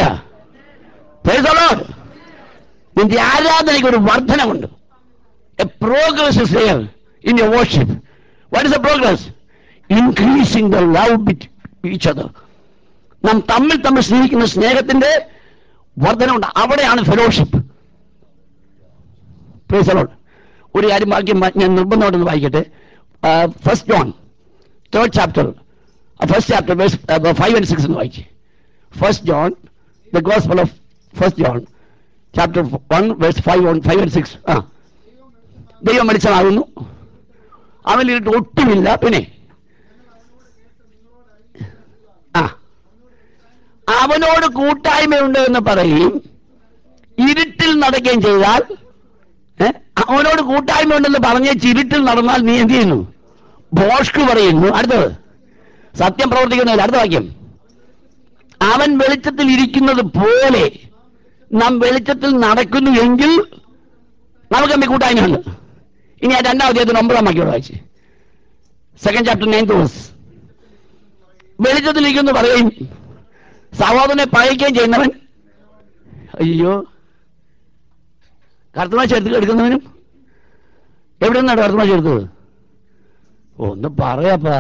നിന്റെ ആരാധനയ്ക്ക് ഒരു വർധനമുണ്ട് a progress is there in your worship what is a progress increasing the love bit each other നാം തമ്മിൽ തമ്മിൽ സ്നേഹിക്കുന്ന സ്നേഹത്തിന്റെ വർധനമുണ്ട് അവിടെയാണ് ഫെലോഷിപ്പ് പ്രീസലോട്ട് ഒരു കാര്യം വാക്യം വാ- ഞാൻ നിർബന്ധമായിട്ടൊന്ന് വായിക്കട്ടെ first John third chapter first chapter five and six എന്ന് വായിച്ചു first John the gospel of first John chapter one verse five one five and six ആ ദൈവം മരിച്ചതാകുന്നു അവനിട്ട് ഒട്ടുമില്ല പിന്നെ ആ അവനോട് കൂട്ടായ്മയുണ്ട് എന്ന് പറയും ഇരുട്ടിൽ നടക്കുകയും ചെയ്താൽ ഏ? അവനോട് കൂട്ടായ്മ ഉണ്ടെന്ന് പറഞ്ഞ് ചിരുട്ടിൽ നടന്നാൽ നീ എന്ത് ചെയ്യുന്നു ഭോഷ്ക് പറയുന്നു അടുത്തത് സത്യം പ്രവർത്തിക്കുന്നില്ല അടുത്ത വാക്യം അവൻ വെളിച്ചത്തിൽ ഇരിക്കുന്നത് പോലെ നാം വെളിച്ചത്തിൽ നടക്കുന്നു എങ്കിൽ നമുക്ക് തമ്മിൽ കൂട്ടായ്മയുണ്ട് ഇനി ആ രണ്ടാം അധ്യായത്തിന് ഒമ്പതാം വാക്യോട് വായിച്ച് സെക്കൻഡ് ചാപ്റ്റർ നയൻത് വേഴ്സ് വെളിച്ചത്തിലിരിക്കുന്നു പറയുകയും സഹോദരനെ പഴയ്ക്കുകയും ചെയ്യുന്നവൻ അയ്യോ കറുത്തമാശ എടുത്ത് എടുക്കുന്നവനും എവിടെ നിന്നാണ് കറുത്തമാശ എടുത്തത് ഓ, ഒന്ന് പറയാപ്പാ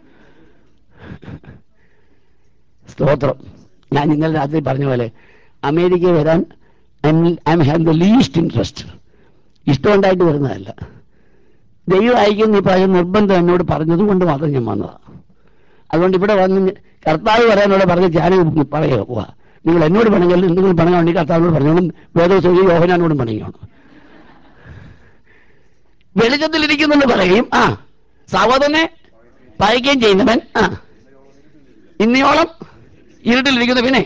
സ്തോത്രം ഞാൻ ഇന്നലെ രാത്രി പറഞ്ഞ പോലെ അമേരിക്ക വരാൻ I have the least interest ഇഷ്ടമുണ്ടായിട്ട് വരുന്നതല്ല ദൈവം അയക്കുന്ന ഈ പ്രായം നിർബന്ധം എന്നോട് പറഞ്ഞത് കൊണ്ട് മാത്രം ഞാൻ വന്നതാണ് അതുകൊണ്ട് ഇവിടെ വന്ന് കർത്താവ് പറയാനോട് പറഞ്ഞ് ഞാൻ പറയുക പോവാ നിങ്ങൾ എന്നോട് പണികൾ നിങ്ങൾ പണങ്ങാൻ വേണ്ടി കർത്താവിനോട് പറഞ്ഞോളും വേദോത്സവി യോഹനാനോടും പണിയണം വെളിച്ചത്തിലിരിക്കുന്നെന്ന് പറയുകയും ആ സഹോദരനെ പയക്കുകയും ചെയ്യുന്നവൻ ആ ഇന്നയോളം ഇരുട്ടിലിരിക്കുന്ന പിന്നെ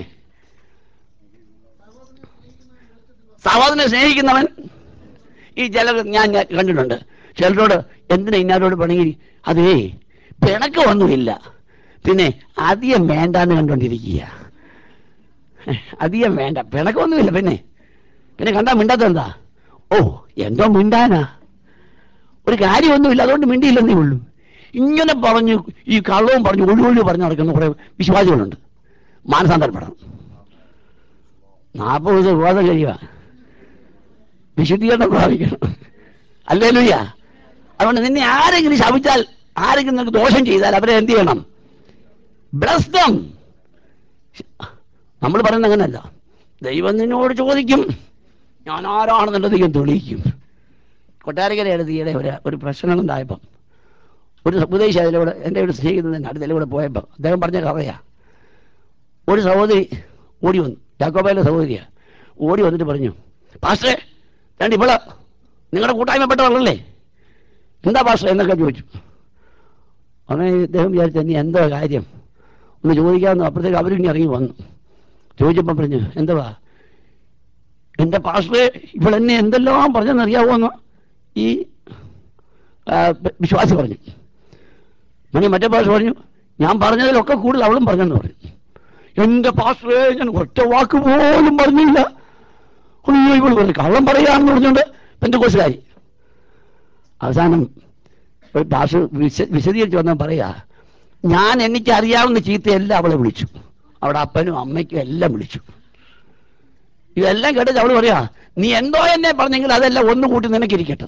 സഹോദരനെ സ്നേഹിക്കുന്നവൻ ഈ ചിലർ ഞാൻ ഞാൻ കണ്ടിട്ടുണ്ട് ചിലരോട് എന്തിനാ ഇന്നാരോട് പണിയിൽ അതേ പിണക്കമൊന്നുമില്ല പിന്നെ അധികം വേണ്ടാന്ന് കണ്ടോണ്ടിരിക്കുക അധികം വേണ്ട പിണക്കമൊന്നുമില്ല പിന്നെ പിന്നെ കണ്ടാ മിണ്ടാത്ത എന്താ ഓ എന്തോ മിണ്ടാനാ ഒരു കാര്യമൊന്നുമില്ല അതുകൊണ്ട് മിണ്ടിയില്ലെന്നേ ഉള്ളൂ ഇങ്ങനെ പറഞ്ഞു ഈ കള്ളവും പറഞ്ഞു ഒഴിവൊഴി പറഞ്ഞു നടക്കുന്ന കുറെ വിശ്വാസികളുണ്ട് മാനസാന്തരപ്പെടണം നാൽപ്പത് ദിവസം ഉപവാസം കഴിയുക വിശുദ്ധീകരണം പ്രാപിക്കണം അല്ലേ ലുയ്യ അതുകൊണ്ട് നിന്നെ ആരെങ്കിലും ശപിച്ചാൽ ആരെങ്കിലും നിനക്ക് ദോഷം ചെയ്താൽ അവരെ എന്ത് ചെയ്യണം ബ്ലസ്തം നമ്മൾ പറയുന്നത് അങ്ങനല്ല ദൈവം നിന്നോട് ചോദിക്കും ഞാൻ ആരാണെന്നുള്ള ദൈവം തെളിയിക്കും കൊട്ടാരക്കര എഴുതിയുടെ ഒരു ഒരു പ്രശ്നങ്ങളുണ്ടായപ്പം ഒരു ഉപദേശി അതിലൂടെ എൻ്റെ ഒരു സ്നേഹിതൻ അടുത്തതിലൂടെ പോയപ്പോൾ അദ്ദേഹം പറഞ്ഞ കഥയാ ഒരു സഹോദരി ഓടി വന്നു യാക്കോബയിലെ സഹോദരിയാ ഓടി വന്നിട്ട് പറഞ്ഞു പാസ്റ്റേ രണ്ട് ഇവള് നിങ്ങളുടെ കൂട്ടായ്മപ്പെട്ടവളല്ലേ എന്താ പാസ്റ്റർ എന്നൊക്കെ ചോദിച്ചു അങ്ങനെ ഇദ്ദേഹം വിചാരിച്ചു നീ എന്താ കാര്യം ഒന്ന് ചോദിക്കാമെന്ന് അപ്പോഴത്തേക്ക് അവരിനി ഇറങ്ങി വന്നു ചോദിച്ചപ്പോൾ പറഞ്ഞു എന്തുവാ എൻ്റെ പാസ്റ്ററെ ഇവളെന്നെ എന്തെല്ലാം പറഞ്ഞെന്നറിയാവോ എന്ന് ഈ ആ, വിശ്വാസി പറഞ്ഞു മണി മറ്റേ പാസ്റ്റർ പറഞ്ഞു ഞാൻ പറഞ്ഞതിലൊക്കെ കൂടുതൽ അവളും പറഞ്ഞെന്ന് പറഞ്ഞു എൻ്റെ പാസ്റ്ററെ ഞാൻ ഒറ്റ വാക്ക് പോലും പറഞ്ഞില്ല അയ്യോ ഇവൾ പറഞ്ഞു കള്ളം പറയാന്ന് പറഞ്ഞുകൊണ്ട് പെന്തക്കോസുകാരി അവസാനം ഒരു ഭാഷ വിശ വിശദീകരിച്ച് വന്നാൽ പറയാ ഞാൻ എനിക്ക് അറിയാവുന്ന ചീത്തയെല്ലാം അവളെ വിളിച്ചു അവിടെ അപ്പനും അമ്മയ്ക്കും എല്ലാം വിളിച്ചു ഇതെല്ലാം കേട്ടിട്ട് അവള് പറയാ നീ എന്തോ എന്നെ പറഞ്ഞെങ്കിൽ അതെല്ലാം ഒന്ന് കൂട്ടി നിനക്കിരിക്കട്ടെ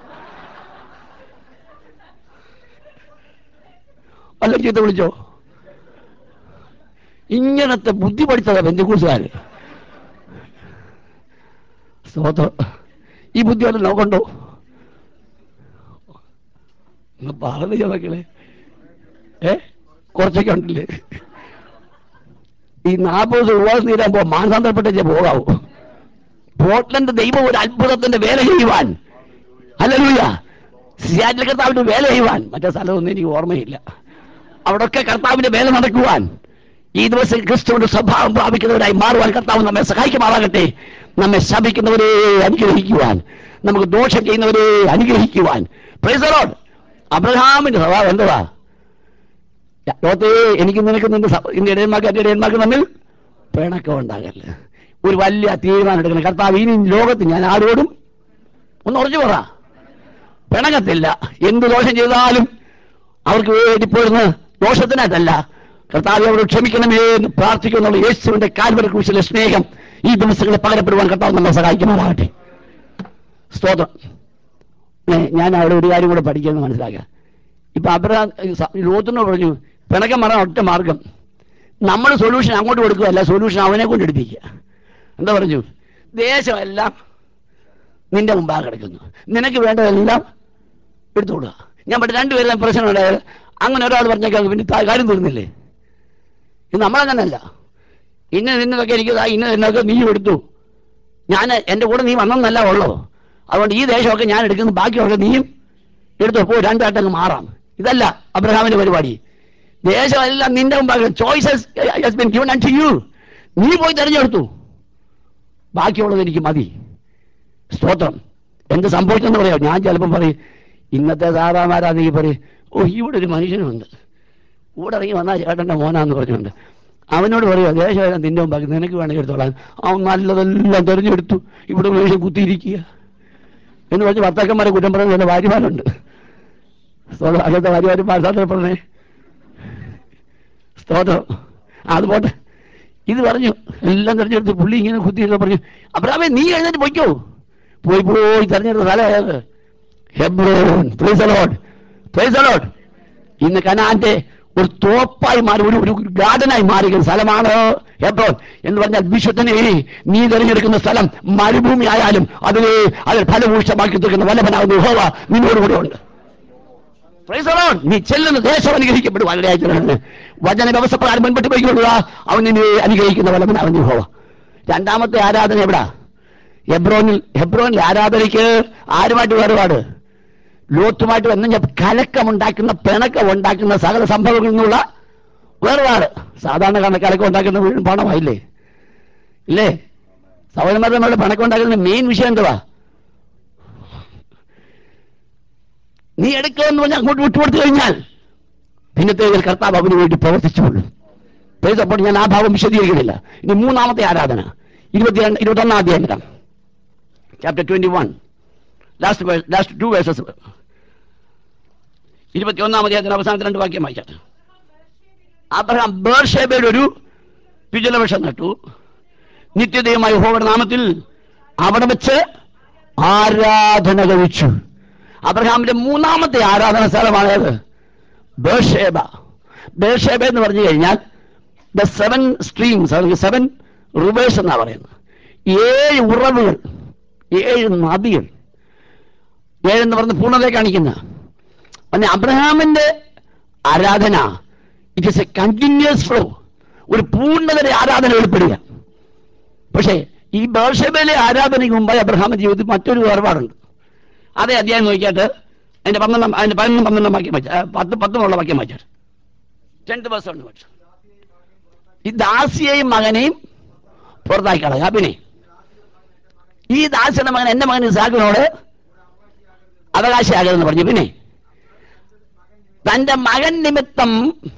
വല്ല ചീത്ത വിളിച്ചോ ഇങ്ങനത്തെ ബുദ്ധി പഠിച്ചതാ ബന്ധുക്കൂസുകാര് സ്തോത്രം ഈ ബുദ്ധി വല്ല നോക്കണ്ടോ ഒന്ന് പറഞ്ഞു മക്കളെ ഏ കുറച്ചൊക്കെ ഉണ്ടല്ലേ ഈ നാൽപ്പത് ഉപവാസം തീരാകുമ്പോ മാനസാന്തരപ്പെട്ടേ പോകാവൂ പോർട്ട്ലൻഡ് ദൈവം ഒരു അത്ഭുതത്തിന്റെ വേല ചെയ്യുവാൻ അല്ലൂയ സിയാറ്റിൽ കർത്താവിന്റെ വേല ചെയ്യുവാൻ മറ്റേ സ്ഥലമൊന്നും എനിക്ക് ഓർമ്മയില്ല അവിടൊക്കെ കർത്താവിന്റെ വേല നടക്കുവാൻ ഈ ദിവസം ക്രിസ്തുവിന്റെ സ്വഭാവം പ്രാപിക്കുന്നവരായി മാറുവാൻ കർത്താവ് നമ്മെ സഹായിക്കുമാറാകട്ടെ നമ്മെ ശപിക്കുന്നവരെ അനുഗ്രഹിക്കുവാൻ നമുക്ക് ദോഷം ചെയ്യുന്നവരെ അനുഗ്രഹിക്കുവാൻ പ്രൈസറോഡ് അബ്രഹാമിന്റെ സ്വഭാവം എന്തുവാ ലോകത്തെ എനിക്ക് നിനക്ക് നിന്റെ സ- നിന്റെ ഇടയന്മാർക്ക് എന്റെ ഇടയന്മാർക്ക് തമ്മിൽ പിണക്കം ഉണ്ടാകല്ല ഒരു വലിയ തീരുമാനം എടുക്കണം കർത്താവ് ഇനി ലോകത്ത് ഞാൻ ആരോടും ഒന്ന് ഉറച്ചു പറ പിണങ്ങത്തില്ല എന്ത് ദോഷം ചെയ്താലും അവർക്ക് വേണ്ടി പോരുന്ന ദോഷത്തിനായിട്ടല്ല കർത്താവ് അവരോട് ക്ഷമിക്കണമേ എന്ന് പ്രാർത്ഥിക്കുന്നുള്ള യേശുവിന്റെ കാൽവര കുറിച്ചുള്ള സ്നേഹം ഈ ദിവസങ്ങളിൽ പകരപ്പെടുവാൻ കർത്താവ് നമ്മളെ സഹായിക്കുമാറാകട്ടെ സ്തോത്രം ഏ, ഞാൻ അവിടെ ഒരു കാര്യം കൂടെ പഠിക്കുന്നത് മനസ്സിലാക്കുക ഇപ്പൊ അബ്രഹാം ലോത്തിനോട് പറഞ്ഞു പിണക്കം മാറാൻ ഒറ്റ മാർഗം നമ്മൾ സൊല്യൂഷൻ അങ്ങോട്ട് കൊടുക്കുകയല്ല സൊല്യൂഷൻ അവനെ കൊണ്ട് എടുപ്പിക്കുക എന്താ പറഞ്ഞു ദേശമെല്ലാം നിന്റെ മുമ്പാകെ കിടക്കുന്നു നിനക്ക് വേണ്ടതെല്ലാം എടുത്തുകൊടുക്കുക ഞാൻ പറഞ്ഞു രണ്ടുപേരും പ്രശ്നം ഉണ്ടായത് അങ്ങനെ ഒരാൾ പറഞ്ഞേക്കാം പിന്നെ താ- കാര്യം തീർന്നില്ലേ ഇത് നമ്മളങ്ങനല്ല ഇന്ന നിന്നതൊക്കെ എനിക്ക് ദാ ഇന്ന നിന്നതൊക്കെ നീ എടുത്തു ഞാൻ എൻ്റെ കൂടെ നീ വന്നെന്നല്ല ഉള്ളൂ അതുകൊണ്ട് ഈ ദേശമൊക്കെ ഞാൻ എടുക്കുന്നു ബാക്കിയൊക്കെ നീയും എടുത്തു പോ രണ്ടായിട്ടങ്ങ് മാറാം ഇതല്ല അബ്രഹാമിന്റെ പരിപാടി ദേശമെല്ലാം നിന്റെ മുമ്പാകെ choices been given to you നീ പോയി തെരഞ്ഞെടുത്തു ബാക്കിയുള്ളത് എനിക്ക് മതി സ്തോത്രം എന്ത് സംഭവിച്ചെന്ന് പറയാം ഞാൻ ചിലപ്പം പറയും ഇന്നത്തെ സാധാമാരാന്നെങ്കിൽ പറയും ഓ ഇവിടെ ഒരു മനുഷ്യനുണ്ട് ഇവിടെ ഇറങ്ങി വന്നാൽ ചേട്ടൻ്റെ മോനാന്ന് പറഞ്ഞുകൊണ്ട് അവനോട് പറയുക ദേശം നിന്റെ മുമ്പാക്കി നിനക്ക് വേണമെങ്കിൽ എടുത്തോളാം അവൻ നല്ലതെല്ലാം തെരഞ്ഞെടുത്തു ഇവിടെ മനുഷ്യൻ കുത്തിയിരിക്കുക എന്ന് പറഞ്ഞ് ഭർത്താക്കന്മാരെ കുറ്റം പറയുന്ന ചില ഭാര്യമാരുണ്ട് സ്തോത്രം അങ്ങനത്തെ കാര്യമായിട്ട് പാഠാന്തരം പറഞ്ഞേ സ്തോത്രം ആ, അത് പോട്ടെ ഇത് പറഞ്ഞു എല്ലാം തെരഞ്ഞെടുത്ത് പുള്ളി ഇങ്ങനെ കുത്തിയിരുന്ന പറഞ്ഞു അബ്രാമേ നീ എഴുന്നേറ്റ് പൊയ്ക്കോ പോയി പോയി തെരഞ്ഞെടുത്ത സ്ഥലം ഏത് Hebron praise the Lord praise the Lord ഇന്ന് കനാന്റെ ഒരു തോപ്പായി മാറി ഒരു ഒരു ഗാർഡനായി മാറിയ സ്ഥലമാണ് ഹെബ്രോൻ എന്ന് പറഞ്ഞാൽ വിശുദ്ധനെ നീ തിരഞ്ഞെടുക്കുന്ന സ്ഥലം മരുഭൂമി ആയാലും അതിൽ അതിൽ ഫലഭൂഷമാക്കി തീർക്കുന്ന വല്ലഭനാകുന്ന ഹോവ നിന്നോട് കൂടെ ഉണ്ട് Praise the Lord. നീ ചെല്ലുന്ന ദേശം അനുഗ്രഹിക്കപ്പെടും വളരെ വചന വ്യവസ്ഥ പ്രകാരം മുൻപട്ട് പോയിക്കൊള്ളുക അവൻ നിന്നെ അനുഗ്രഹിക്കുന്ന വല്ലഭൻ അവൻ ഹോവ രണ്ടാമത്തെ ആരാധന എവിടാ ഹെബ്രോനിൽ ഹെബ്രോനിൽ ആരാധനയ്ക്ക് ആരുമായിട്ട് വേറുപാട് ലോത്തുമായിട്ട് വന്നു കഴിഞ്ഞാൽ കലക്കമുണ്ടാക്കുന്ന പിണക്കം ഉണ്ടാക്കുന്ന സകല സംഭവങ്ങളിൽ നിന്നുള്ള വേറുപാട് സാധാരണ കണ കലക്കം ഉണ്ടാക്കുന്ന വീണ്ടും പണമായില്ലേ ഇല്ലേ സഹോദരന്മാർ നമ്മുടെ പണക്കം ഉണ്ടാക്കുന്ന മെയിൻ വിഷയം എന്തുവാ നീ എടുക്കുമെന്ന് പറഞ്ഞാൽ അങ്ങോട്ട് വിട്ടുകൊടുത്തു കഴിഞ്ഞാൽ പിന്നത്തെ കർത്താവ് അവന് വേണ്ടി പ്രവർത്തിച്ചുകൊള്ളു അപ്പോൾ ഞാൻ ആ ഭാവം വിശദീകരിക്കുന്നില്ല ഇനി മൂന്നാമത്തെ ആരാധന ഇരുപത്തിരണ്ട് ഇരുപത്തൊന്നാം അധ്യായം വരാം chapter twenty one last last two verses ഇരുപത്തിയൊന്നാം അധ്യായത്തിന് അവസാനത്തെ രണ്ട് വാക്യം വായിച്ചാട്ടെ അബ്രഹാം ബേർഷേബയുടെ ഒരു പിജലവൃക്ഷം നട്ടു നിത്യതയുമായ യഹോവയുടെ നാമത്തിൽ അവിടെ വെച്ച് ആരാധന കഴിച്ചു അബ്രഹാമിന്റെ മൂന്നാമത്തെ ആരാധന സ്ഥലമാണേത് ബേർഷേബ ബേർഷേബ എന്ന് പറഞ്ഞു കഴിഞ്ഞാൽ ദ സെവൻ സ്ട്രീംസ് അല്ലെങ്കിൽ സെവൻ റിവേഴ്സ് എന്നാ പറയുന്നത് ഏഴ് ഉറവുകൾ ഏഴ് നദികൾ ഏഴെന്ന് പറഞ്ഞ് പൂർണ്ണതയെ കാണിക്കുന്ന പിന്നെ അബ്രഹാമിന്റെ ആരാധന it is a continuous flow ഒരു പൂർണ്ണതയുടെ ആരാധന വെളിപ്പെടുക പക്ഷേ ഈ ബേർഷബയിലെ ആരാധനയ്ക്ക് മുമ്പായി അബ്രഹാമിന്റെ ജീവിതത്തിൽ മറ്റൊരു വേർപാടുണ്ട് അതേ അധ്യായം നോക്കിയിട്ട് അതിന്റെ പന്ത്രണ്ടാം അതിന്റെ പതിനൊന്നും പന്ത്രണ്ടാം വാക്യം വായിച്ച പത്ത് പത്തുമുള്ള വാക്യം വായിച്ചാൽ ടെൻത്ത് ബസ് ഉണ്ട് വായിച്ചു ഈ ദാസിയെയും മകനെയും പുറത്താക്കി കളയുക പിന്നെ ഈ ദാസിയുടെ മകൻ എന്റെ മകൻ ഇസാഖിനോട് അവകാശിയാകരുതെന്ന് പറഞ്ഞു പിന്നെ തന്റെ മകൻ നിമിത്തം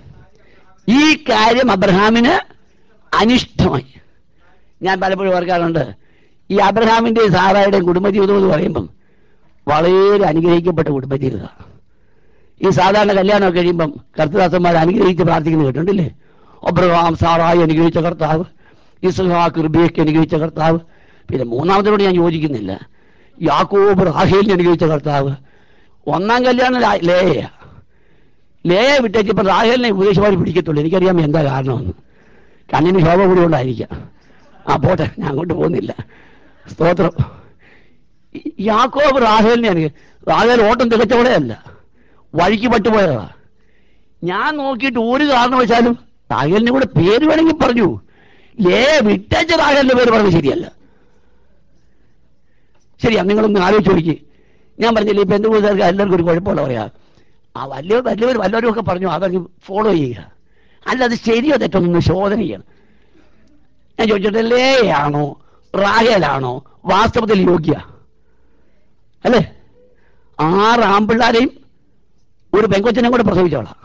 ഈ കാര്യം അബ്രഹാമിന് അനിഷ്ടമായി ഞാൻ പലപ്പോഴും ഓർക്കാറുണ്ട് ഈ അബ്രഹാമിന്റെ സാറായുടെയും കുടുംബജീവിതം എന്ന് പറയുമ്പം വളരെ അനുഗ്രഹിക്കപ്പെട്ട കുടുംബജീവിതമാണ് ഈ സാധാരണ കല്യാണമൊക്കെ കഴിയുമ്പം കർത്തദാസന്മാർ അനുഗ്രഹിച്ച് പ്രാർത്ഥിക്കുന്നത് കേട്ടിട്ടില്ലേ അബ്രഹാം സാറായി അനുഗ്രഹിച്ച കർത്താവ് ഇസ്ഹാഖ് റുബിയൊക്കെ അനുഗ്രഹിച്ച കർത്താവ് പിന്നെ മൂന്നാമതിനോട് ഞാൻ യോജിക്കുന്നില്ല യാക്കോബ് റാഹേലിനെ അനുഗ്രഹിച്ച കർത്താവ് ഒന്നാം കല്യാണം ലാ- ലേയ ലേയ വിട്ടേച്ചപ്പോൾ റാഹേലിനെ ഉപദേശമാർ പിടിക്കത്തുള്ളൂ എനിക്കറിയാം എന്താ കാരണമെന്ന് കണ്ണിന് ശോഭ കൂടി കൊണ്ടായിരിക്കാം ആ പോട്ടെ ഞാൻ അങ്ങോട്ട് പോകുന്നില്ല സ്തോത്രം ഈ യാക്കോബ് റാഹേലിനെ അനുഗ്രഹി റാഹേൽ ഓട്ടം തികച്ചവടെയല്ല വഴിക്ക് പട്ടുപോയതാ ഞാൻ നോക്കിയിട്ട് ഒരു കാരണവശാലും റാഹേലിനെ കൂടെ പേര് വേണമെങ്കിൽ പറഞ്ഞു ലേ വിട്ടേച്ച റാഹേലിന്റെ പേര് പറഞ്ഞത് ശരിയല്ല ശരിയാ നിങ്ങളൊന്ന് ആലോചിച്ച് നോക്കി ഞാൻ പറഞ്ഞില്ലേ ഇപ്പൊ എന്ത് കൂടുതൽ എല്ലാവർക്കും ഒരു കുഴപ്പമുള്ള പറയാ ആ വലിയ വലിയവർ വല്ലവരും ഒക്കെ പറഞ്ഞു അതങ്ങ് ഫോളോ ചെയ്യുക അല്ല അത് ശരിയോ തെറ്റോ ഒന്ന് ശോധന ചെയ്യണം ഞാൻ ചോദിച്ചിട്ട് ലേയാണോ റാഹേലാണോ വാസ്തവത്തിൽ യോഗ്യ അല്ലേ ആറ് ആമ്പിള്ളാരെയും ഒരു പെങ്കൊച്ചിനെ കൂടെ പ്രസവിച്ചോളാം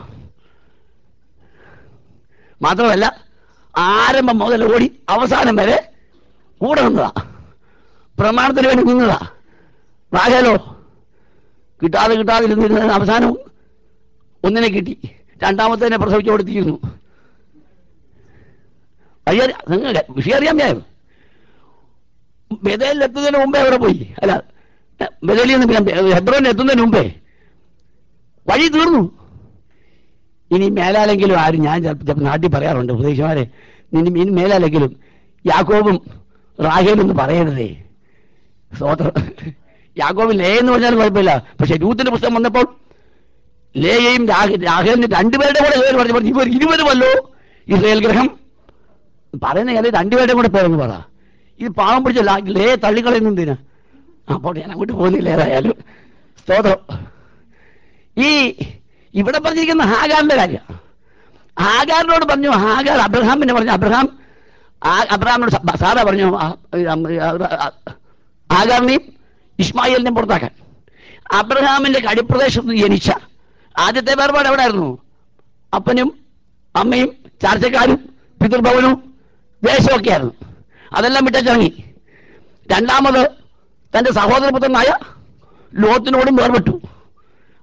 മാത്രമല്ല ആരംഭം മുതൽ ഓടി അവസാനം വരെ കൂടെ നിന്നതാ പ്രമാണത്തിന് വേണ്ടി നിന്നതാ റാഹേലോ കിട്ടാതെ കിട്ടാതെ ഇരുന്നിരുന്ന അവസാനം ഒന്നിനെ കിട്ടി രണ്ടാമത്തേനെ പ്രസവിച്ചു കൊടുത്തിരുന്നു അയ്യോ നിങ്ങൾക്ക് വിഷയം അറിയാൻ ഞാൻ ബദലിൽ എത്തുന്നതിന് മുമ്പേ അവിടെ പോയി അല്ല ബദലിൽ നിന്ന് പിന്നെ ഹെബ്രോനിൽ എത്തുന്നതിന് മുമ്പേ വഴി തീർന്നു ഇനി മേലാലെങ്കിലും ആരും ഞാൻ ചിലപ്പോൾ ചിലപ്പോൾ നാട്ടിൽ പറയാറുണ്ട് ഉപദേശമാരെ ഇനി ഇനി മേലാലെങ്കിലും യാക്കോബും റാഹേലും എന്ന് പറയരുതേ സ്വോത്രം യാക്കോബ് ലേ എന്ന് പറഞ്ഞാലും കുഴപ്പമില്ല പക്ഷെ രൂത്തിന്റെ പുസ്തകം വന്നപ്പോൾ ലേയയും രാഹ- രാഹേലിന്റെ രണ്ടുപേരുടെ കൂടെ പേര് പറഞ്ഞു പറഞ്ഞു ഇവർ ഇരുവരുമല്ലോ ഇസ്രയേൽ ഗ്രഹം പറയുന്ന കാര്യം രണ്ടുപേരുടെ കൂടെ പേരെന്ന് പറ ഇത് പാവം പിടിച്ച ലാ- ലേ തള്ളിക്കളയുന്നതിന് അപ്പോൾ ഞാൻ അങ്ങോട്ട് പോകുന്നില്ല ഏതായാലും സ്തോത്രം ഈ ഇവിടെ പറഞ്ഞിരിക്കുന്ന ഹാഗാറിന്റെ കാര്യം ഹാഗാറിനോട് പറഞ്ഞു ഹാഗാർ അബ്രഹാമിനെ പറഞ്ഞു അബ്രഹാം ആ- അബ്രഹാമിനോട് സ- സാറ പറഞ്ഞു ആ- ആ- ആ- ഹാഗാറിനെയും ഇസ്മായിലിനെയും പുറത്താക്കാൻ അബ്രഹാമിന്റെ കടിപ്രദേശത്ത് ജനിച്ച ആദ്യത്തെ വേർപാട് എവിടെയായിരുന്നു അപ്പനും അമ്മയും ചാർച്ചക്കാരും പിതൃഭവനും ദേശമൊക്കെ ആയിരുന്നു അതെല്ലാം വിട്ടിറങ്ങി രണ്ടാമത് തന്റെ സഹോദരപുത്രനായ ലോത്തിനോടും വേർപെട്ടു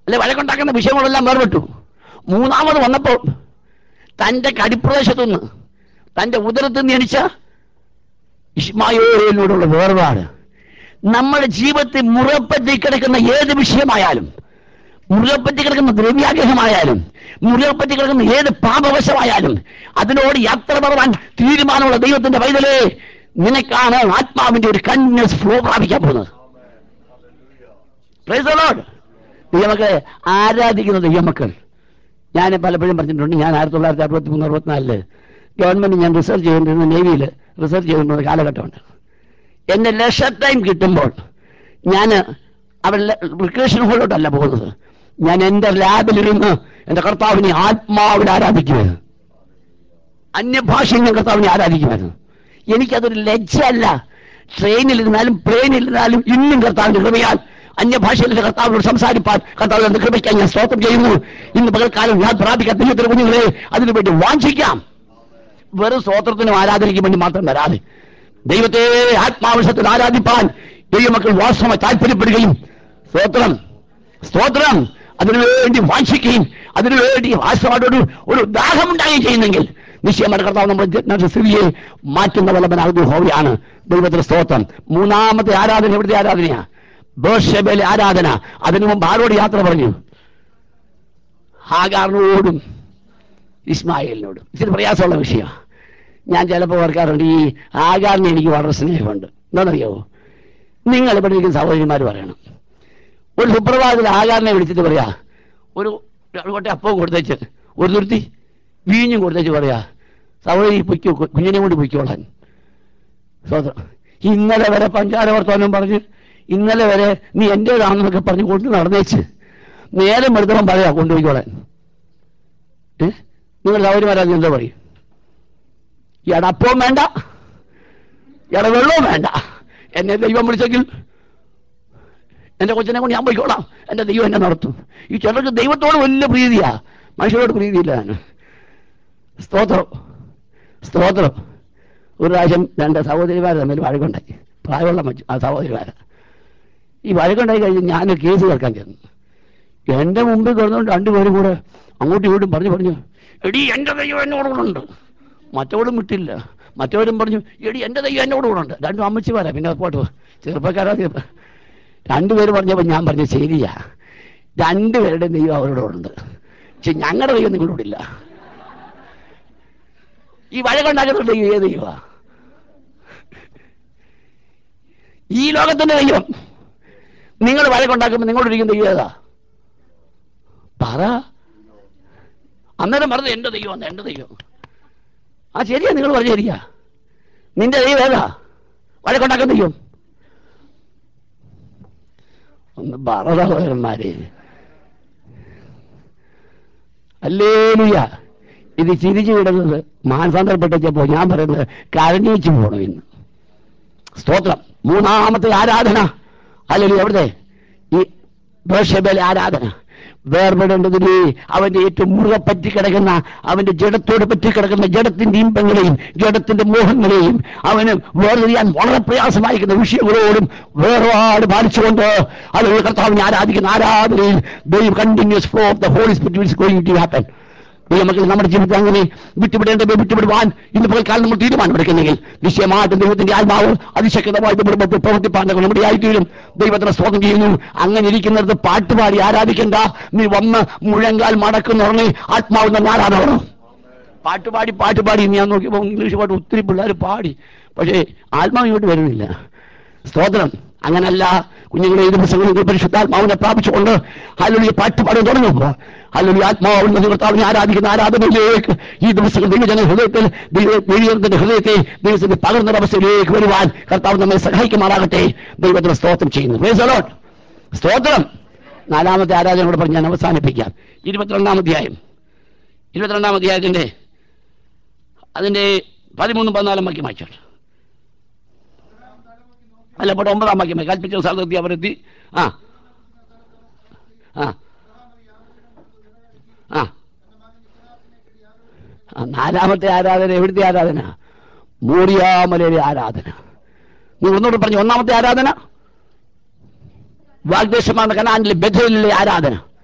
അല്ലെ വഴക്കുണ്ടാക്കുന്ന വിഷയങ്ങളെല്ലാം വേർപെട്ടു മൂന്നാമത് വന്നപ്പോൾ തന്റെ കടിപ്രദേശത്തുനിന്ന് തന്റെ ഉദരത്തിൽ നിന്ന് ജനിച്ച ഇസ്മായോലിനോടുള്ള വേർപാട് നമ്മുടെ ജീവിതത്തിൽ മുറപ്പറ്റി കിടക്കുന്ന ഏത് വിഷയമായാലും മുറിയപ്പറ്റി കിടക്കുന്ന ദ്രവ്യാഗ്രഹമായാലും മുറിയപ്പറ്റി കിടക്കുന്ന ഏത് പാപവശമായാലും അതിനോട് യാത്ര പറയാൻ തീരുമാനമുള്ള ദൈവത്തിന്റെ പൈതലേ നിനക്കാണ് ആത്മാവിന്റെ ഒരു കന്യസ് ഫ്ലോ പ്രാപിക്കാൻ പോകുന്നത് Praise the Lord. ദൈവമക്കളെ ആരാധിക്കുന്ന ദൈവമക്കൾ ഞാൻ പലപ്പോഴും പറഞ്ഞിട്ടുണ്ട് ഞാൻ ആയിരത്തി തൊള്ളായിരത്തി അറുപത്തി മൂന്ന് അറുപത്തിനാലില് ഗവൺമെന്റ് ഞാൻ റിസർച്ച് ചെയ്തുകൊണ്ടിരുന്ന നേവിയിൽ റിസർച്ച് ചെയ്തുകൊണ്ടിരുന്ന കാലഘട്ടമുണ്ട് എന്റെ ലെഷർ ടൈം കിട്ടുമ്പോൾ ഞാൻ അവരുടെ റിക്രിയേഷൻ ഹോളിലോട്ടല്ല പോകുന്നത് ഞാൻ എന്റെ ലാബിലിരുന്ന് എന്റെ കർത്താവിനെ ആത്മാവിൽ ആരാധിക്കുമായിരുന്നു അന്യഭാഷയിൽ ഞാൻ കർത്താവിനെ ആരാധിക്കുമായിരുന്നു എനിക്കതൊരു ലജ്ജയല്ല ട്രെയിനിലിരുന്നാലും പ്ലെയിനിലിരുന്നാലും ഇന്നും കർത്താവിന്റെ കൃപയാൽ അന്യഭാഷയിൽ എന്റെ കർത്താവിനോട് സംസാരിപ്പാൻ കർത്താവിന്റെ കൃപയ്ക്കാൻ ഞാൻ സ്തോത്രം ചെയ്യുന്നു ഇന്ന് പകൽക്കാലം ഞാൻ പ്രാപിക്കാൻ ദൈവത്തിന്റെ കുഞ്ഞുങ്ങളെ അതിനുവേണ്ടി വാഞ്ചിക്കാം വെറും സ്തോത്രത്തിനും ആരാധനയ്ക്ക് വേണ്ടി മാത്രം വരാതെ ദൈവത്തെ ആത്മാവശ്യത്തിൽ ആരാധിപ്പാൻ ദൈവമക്കൾ വാസ്തവമായി താല്പര്യപ്പെടുകയും സ്തോത്രം സ്തോത്രം അതിനുവേണ്ടി വാഞ്ചിക്കുകയും അതിനുവേണ്ടി വാസ്തവമായിട്ടൊരു ഒരു ദാഹമുണ്ടാകുകയും ചെയ്യുന്നെങ്കിൽ നിശ്ചയമായിട്ട് കർത്താവ് നമ്മുടെ സ്ഥിതിയെ മാറ്റുന്ന വല്ലഭനാകുന്ന ഹോവിയാണ് ദൈവത്തിന്റെ സ്തോത്രം മൂന്നാമത്തെ ആരാധന എവിടുത്തെ ആരാധനയാ ബേർഷബയിലെ ആരാധന അതിനു മുമ്പ് ആരോട് യാത്ര പറഞ്ഞു ഹാഗാറിനോടും ഇസ്മായിലിനോടും ഇച്ചിരി പ്രയാസമുള്ള വിഷയമാണ് ഞാൻ ചിലപ്പോൾ ഓർക്കാറുണ്ട് ഈ ആകാറിന് എനിക്ക് വളരെ സ്നേഹമുണ്ട് എന്താണെന്നറിയാവോ നിങ്ങൾ ഇവിടെ ഇരിക്കുന്ന സഹോദരിമാർ പറയണം ഒരു സുപ്രഭാതത്തിൽ ആകാറിനെ വിളിച്ചിട്ട് പറയാ ഒരു ഒരു കൊട്ട അപ്പവും കൊടുത്തേച്ച് ഒരു നിർത്തി വീഞ്ഞും കൊടുത്തേച്ച് പറയാ സഹോദരി പൊയ്ക്കോ കുഞ്ഞിനെ കൊണ്ട് പൊയ്ക്കോളാൻ സ്വതന്ത്രം ഇന്നലെ വരെ പഞ്ചാര വർത്തമാനം പറഞ്ഞ് ഇന്നലെ വരെ നീ എന്റേതാണെന്നൊക്കെ പറഞ്ഞ് കൊണ്ട് നടന്നേച്ച് നേരം എടുത്തപ്പം പറയാ കൊണ്ടുപോയിക്കോളാൻ ഏ നിങ്ങൾ സൗകര്യമാരാ എന്താ പറയും ഇയാടെ അപ്പവും വേണ്ട ഇയാടെ വെള്ളവും വേണ്ട എന്നെ ദൈവം വിളിച്ചെങ്കിൽ എന്റെ കൊച്ചിനെ കൊണ്ട് ഞാൻ പോയിക്കോളാം എന്റെ ദൈവം എന്നെ നടത്തും ഈ ചിലർക്ക് ദൈവത്തോട് വലിയ പ്രീതിയാ മനുഷ്യരോട് പ്രീതിയില്ല ഞാൻ സ്തോത്രം സ്തോത്രം ഒരു പ്രാവശ്യം രണ്ട് സഹോദരിമാർ തമ്മിൽ വഴക്കുണ്ടായി പ്രായമുള്ള മറ്റു ആ സഹോദരിമാര് ഈ വഴക്കുണ്ടായി കഴിഞ്ഞ് ഞാൻ കേസ് കേൾക്കാൻ ചെന്നു എന്റെ മുമ്പിൽ കിടന്നുകൊണ്ട് രണ്ടുപേരും കൂടെ അങ്ങോട്ടും ഇങ്ങോട്ടും പറഞ്ഞു പറഞ്ഞു എടി എന്റെ ദൈവം എന്നോടുകൂടുണ്ട് മറ്റവളും വിട്ടില്ല മറ്റവരും പറഞ്ഞു എടി എന്റെ ദൈവം എന്നോടുകൂടുണ്ട് രണ്ടും അമ്മച്ചിമാരാ പിന്നെ പോട്ട് ചെറുപ്പക്കാരാ ചെറുപ്പ രണ്ടുപേര് പറഞ്ഞപ്പോൾ ഞാൻ പറഞ്ഞു ശരിയാ രണ്ടുപേരുടെ ദൈവം അവരോടുണ്ട് പക്ഷെ ഞങ്ങളുടെ ദൈവം നിങ്ങളോടില്ല ഈ വഴക്കുണ്ടാക്കുന്ന ദൈവം ഏത് ദൈവമാ ഈ ലോകത്തിന്റെ ദൈവം നിങ്ങൾ വഴക്കുണ്ടാക്കുമ്പോൾ നിങ്ങളോടിരിക്കുന്ന ദൈവം ഏതാ പറ അന്നേരം പറഞ്ഞത് എന്റെ ദൈവം എന്റെ ദൈവം ആ ശരിയാ നിങ്ങൾ പറഞ്ഞു ശരിയാ നിന്റെ ദൈവം ഏതാ വഴക്കുണ്ടാക്കുന്ന ദൈവം ഒന്ന് പറവന്മാരെ അല്ലേലുയ ഇത് ചിരിച്ചു വിടുന്നത് മാനസാന്തരപ്പെട്ടപ്പോ ഞാൻ പറയുന്നത് കരഞ്ഞു വെച്ച് പോകണം ഇന്ന് സ്തോത്രം മൂന്നാമത്തെ ആരാധന അല്ലെങ്കിൽ എവിടുത്തെ ഈ ബേർഷബയിലെ ആരാധന വേർപെടേണ്ടതിന് അവന്റെ ഏറ്റവും മുറുകെ പറ്റി കിടക്കുന്ന അവന്റെ ജഡത്തോട് പറ്റി കിടക്കുന്ന ജഡത്തിന്റെ ഇമ്പങ്ങളെയും ജഡത്തിന്റെ മോഹങ്ങളെയും അവന് വേർതിരിയാൻ വളരെ പ്രയാസമായിരിക്കുന്ന വിഷയങ്ങളോടും വേർപാട് പാലിച്ചുകൊണ്ട് അല്ലെങ്കിൽ കർത്താവിനെ ആരാധിക്കുന്ന ആരാധനയിൽ ദൈവം continuous flow of the Holy Spirit going to happen നമുക്ക് നമ്മുടെ ജീവിതത്തിൽ അങ്ങനെ വിട്ടുവിടേണ്ടത് വിട്ടുവിടുവാൻ ഇന്ന് പോയിക്കാലം നമ്മൾ തീരുമാനമെടുക്കുന്നെങ്കിൽ നിശ്ചയമായിട്ടും ദൈവത്തിന്റെ ആത്മാവ് അതിശക്തമായിട്ട് കുടുംബത്തിൽ പ്രവർത്തിപ്പാൻ നമ്മുടെ ആയിത്തീരും ദൈവത്തിന് സ്വാഗതം ചെയ്യുന്നു അങ്ങനെ ഇരിക്കുന്നിടത്ത് പാട്ടുപാടി ആരാധിക്കണ്ട നീ വന്ന് മുഴങ്കാൽ മടക്കുന്നുറങ്ങി ആത്മാവ് തന്നെ ആരാധണം പാട്ടുപാടി പാട്ടുപാടി ഞാൻ നോക്കിയപ്പോൾ ഇംഗ്ലീഷ് പാട്ട് ഒത്തിരി പിള്ളേർ പാടി പക്ഷേ ആത്മാവ് ഇങ്ങോട്ട് വരുന്നില്ല സ്തോത്രം അങ്ങനല്ല കുഞ്ഞുങ്ങളെ ഈ ദിവസങ്ങളിൽ പരിശുദ്ധാത്മാവിനെ പ്രാപിച്ചുകൊണ്ട് അല്ലെങ്കിൽ പാട്ടുപാടാൻ തുടങ്ങുമ്പോൾ അല്ലെങ്കിൽ ആത്മാവിൽ നിന്ന് കർത്താവിനെ ആരാധിക്കുന്ന ആരാധനയിലേക്ക് ഈ ദിവസങ്ങൾ ദൈവജന ഹൃദയത്തിൽ ദൈവ ദൈവത്തിന്റെ ഹൃദയത്തെ ദൈവത്തിന്റെ പകർന്നൊരവസ്ഥയിലേക്ക് വരുവാൻ കർത്താവ് നമ്മെ സഹായിക്കുമാറാകട്ടെ ദൈവത്തിന് സ്തോത്രം ചെയ്യുന്നു Praise the Lord. സ്തോത്രം നാലാമത്തെ ആരാധനയോട് പറഞ്ഞ് ഞാൻ അവസാനിപ്പിക്കാം ഇരുപത്തിരണ്ടാം അധ്യായം ഇരുപത്തിരണ്ടാം അധ്യായത്തിന്റെ അതിന്റെ പതിമൂന്നും പതിനാലും വാക്യം വായിച്ചോട്ടെ അല്ല ഇപ്പോൾ ഒമ്പതാം വാക്യമേ കൽപ്പിച്ച സ്ഥലത്തെത്തി അവരെത്തി ആ ആ ആ ആ, നാലാമത്തെ ആരാധന എവിടുത്തെ ആരാധന മൂടിയാമലയിലെ ആരാധന നിങ്ങൾ ഒന്നുകൂടെ പറഞ്ഞു ഒന്നാമത്തെ ആരാധന വാഗ്ദേശമാണ് കനാനിലെ ബഥലിലെ ആരാധന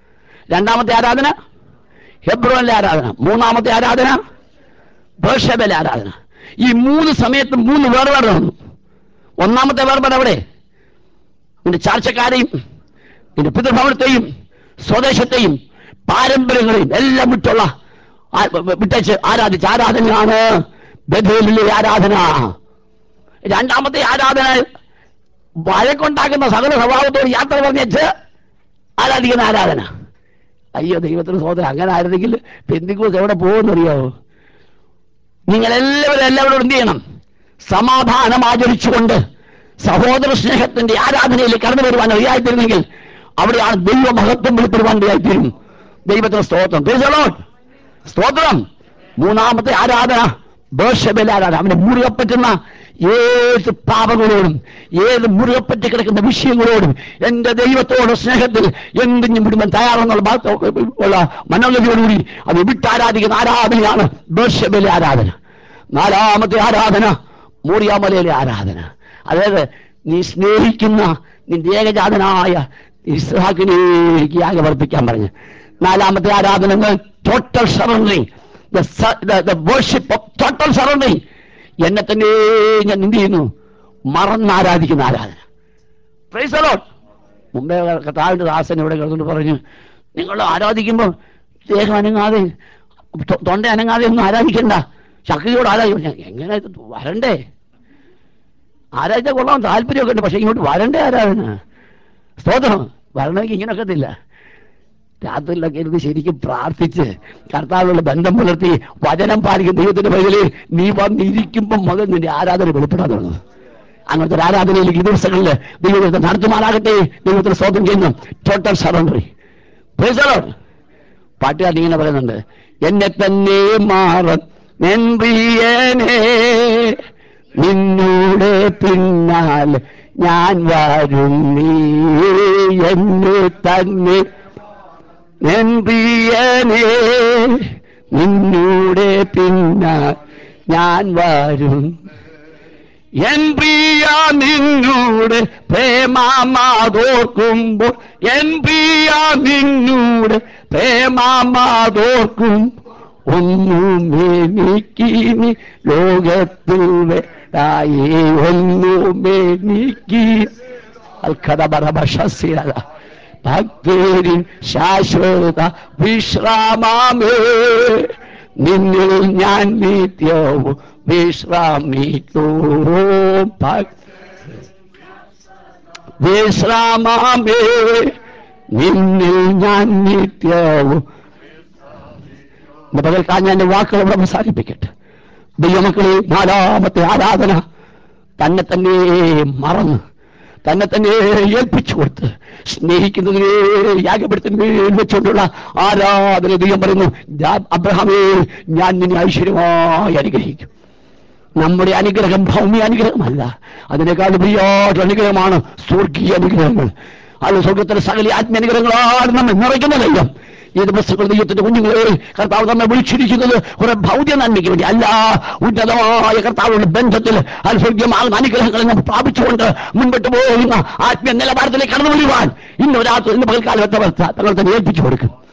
രണ്ടാമത്തെ ആരാധന ഹെബ്രോനിലെ ആരാധന മൂന്നാമത്തെ ആരാധന ബേർഷബയിലെ ആരാധന ഈ മൂന്ന് സമയത്ത് മൂന്ന് വേർപാട് നടന്നു ഒന്നാമത്തെ വേർപാട് എവിടെ നിന്റെ ചാർച്ചക്കാരെയും നിന്റെ പിതൃഭവനത്തെയും സ്വദേശത്തെയും പാരമ്പര്യങ്ങളെയും എല്ലാം വിട്ടുള്ള ആ- വിട്ടേച്ച് ആരാധിച്ച ആരാധനയാണ് ബഥേലിലെ ആരാധന രണ്ടാമത്തെ ആരാധന വഴക്കുണ്ടാക്കുന്ന സകല സ്വഭാവത്തോട് യാത്ര പറഞ്ഞേച്ച് ആരാധിക്കുന്ന ആരാധന അയ്യോ ദൈവത്തിന് സോദരം അങ്ങനെ ആയിരുന്നെങ്കിൽ പെന്തിക്കോസ് എവിടെ പോകുമെന്നറിയാവോ നിങ്ങൾ എല്ലാവരും എല്ലാവരോടും എന്ത് ചെയ്യണം സമാധാനം ആചരിച്ചുകൊണ്ട് സഹോദര സ്നേഹത്തിന്റെ ആരാധനയിൽ കടന്നു വരുവാൻ അറിയായിത്തീരുന്നെങ്കിൽ അവിടെയാണ് ദൈവമഹത്വം വെളിപ്പെടുവാൻ ഇടയായിത്തീരും ദൈവത്തിന് സ്തോത്രം Praise the Lord. സ്തോത്രം മൂന്നാമത്തെ ആരാധന ബേർഷബേൽ ആരാധന അവനെ മുറുകെ പറ്റുന്ന ഏത് പാപങ്ങളോടും ഏത് മുറുകെ പറ്റി കിടക്കുന്ന വിഷയങ്ങളോടും എന്റെ ദൈവത്തോട് സ്നേഹത്തിൽ എന്തിനും വിടുവാൻ തയ്യാറെന്നുള്ള ഭാഗത്ത് ഉള്ള മനോഗതിയോടുകൂടി അത് വിട്ടാരാധിക്കുന്ന ആരാധനയാണ് ബേർഷബേലെ ആരാധന നാലാമത്തെ ആരാധന മൂറിയാമലയിലെ ആരാധന അതായത് നീ സ്നേഹിക്കുന്ന നിന്റെ ഏകജാതനായ ഇസ്ഹാക്കിനേക്ക് യാഗമർപ്പിക്കാൻ പറഞ്ഞു നാലാമത്തെ ആരാധന total surrendering the worship of total surrendering എന്നെ തന്നെ ഞാൻ എന്ത് ചെയ്യുന്നു മറന്ന് ആരാധിക്കുന്ന ആരാധന Praise the Lord. മുമ്പേ കർത്താവിന്റെ ദാസൻ ഇവിടെ കിടന്നിട്ട് പറഞ്ഞു നിങ്ങൾ ആരാധിക്കുമ്പോൾ ദേഹം അനങ്ങാതെ തൊ- തൊണ്ട അനങ്ങാതെ ഒന്നും ആരാധിക്കണ്ട ശക്തിയോട് ആരാധിക്കും ഞാൻ, എങ്ങനെ ഇത് വരണ്ടേ ആരാധിച്ച കൊള്ളാൻ താല്പര്യമൊക്കെ ഉണ്ട് പക്ഷെ ഇങ്ങോട്ട് വരണ്ടേ ആരാധന സ്തോത്രം വരണമെങ്കിൽ ഇങ്ങനെയൊക്കത്തില്ല രാത്രിയിലൊക്കെ ഇരുന്ന് ശരിക്കും പ്രാർത്ഥിച്ച് കർത്താവിനുള്ള ബന്ധം പുലർത്തി വചനം പാലിക്കുന്ന ദൈവത്തിന്റെ പൈതല് നീ വന്നിരിക്കുമ്പോൾ മുതൽ നിന്റെ ആരാധന വെളിപ്പെടാൻ തുടങ്ങും അങ്ങനത്തെ ഒരു ആരാധനയിലേക്ക് ഈ ദിവസങ്ങളിൽ ദൈവത്തെ നടത്തുമാറാകട്ടെ ദൈവത്തിന് സ്തോത്രം ചെയ്യുന്നു ടോട്ടൽ സറണ്ടറി പാട്ടുകാരൻ ഇങ്ങനെ പറയുന്നുണ്ട് എന്നെ തന്നെ മാറൻ നെൻപ്രിയനേ നിന്നൂടെ പിന്നാലെ ഞാൻ വരും നീ എന്നെ തന്നെ നെൻപ്രിയനേ നിന്നൂടെ പിന്നാൽ ഞാൻ വരും എൻ പ്രിയ നിന്നൂടെ പ്രേമാമാതോർക്കുമ്പോൾ എൻ പ്രിയ നിന്നൂടെ പ്രേമാമാതോർക്കും ഒന്നും എനിക്കിനി ലോകത്തിൽ വേണ്ടായേ ഒന്നും എനിക്ക് അൽക്കഥപരഭശസ്യത ഭക്തരിൻ ശാശ്വത വിശ്രാമമേ നിന്നിൽ ഞാൻ നിത്യവും വിശ്രാമിക്കൂ ഭക് വിശ്രാമമേ നിന്നിൽ ഞാൻ നിത്യവും ഇന്ന് പകൽക്കാൻ ഞാൻ എൻ്റെ വാക്കുകൾ ഇവിടെ അവസാനിപ്പിക്കട്ടെ ദൈവമക്കളെ നാലാമത്തെ ആരാധന തന്നെ തന്നെ മറന്ന് തന്നെ തന്നെ ഏൽപ്പിച്ചു കൊടുത്ത് സ്നേഹിക്കുന്നതിനെ യാഗപ്പെടുത്തുന്നതിൽ വെച്ചുകൊണ്ടുള്ള ആരാധന ദൈവം പറയുന്നു "ഞാൻ- അബ്രഹാമേ ഞാൻ നിന്നെ ഐശ്വര്യമായി അനുഗ്രഹിക്കും നമ്മുടെ അനുഗ്രഹം ഭൗമ്യ അനുഗ്രഹമല്ല അതിനേക്കാൾ പ്രിയോട്ട് അനുഗ്രഹമാണ് സ്വർഗീയ അനുഗ്രഹങ്ങൾ അത് സ്വർഗത്തിലെ സകല ആത്മാനുഗ്രഹങ്ങളാണ് നമ്മെ നിറയ്ക്കുന്ന ദൈവം ഈ ദിവസങ്ങൾ ദൈവത്തിന്റെ കുഞ്ഞുങ്ങളെ കർത്താവ് നമ്മെ വിളിച്ചിരിക്കുന്നത് കുറെ ഭൗതിക നന്മയ്ക്ക് വേണ്ടി അല്ല ഉന്നതമായ കർത്താവിന്റെ ബന്ധത്തിൽ അത്ഭുതമാകുന്ന അനുഗ്രഹങ്ങളെ നാം പ്രാപിച്ചുകൊണ്ട് മുൻപോട്ട് പോകുന്ന ആത്മീയ നിലവാരത്തിലേക്ക് കടന്നു വരുവാൻ ഇന്ന് രാത്രി ഇന്ന് പകൽക്കാലം എത്തവസ്ഥ തങ്ങൾ തന്നെ ഏൽപ്പിച്ചു കൊടുക്കും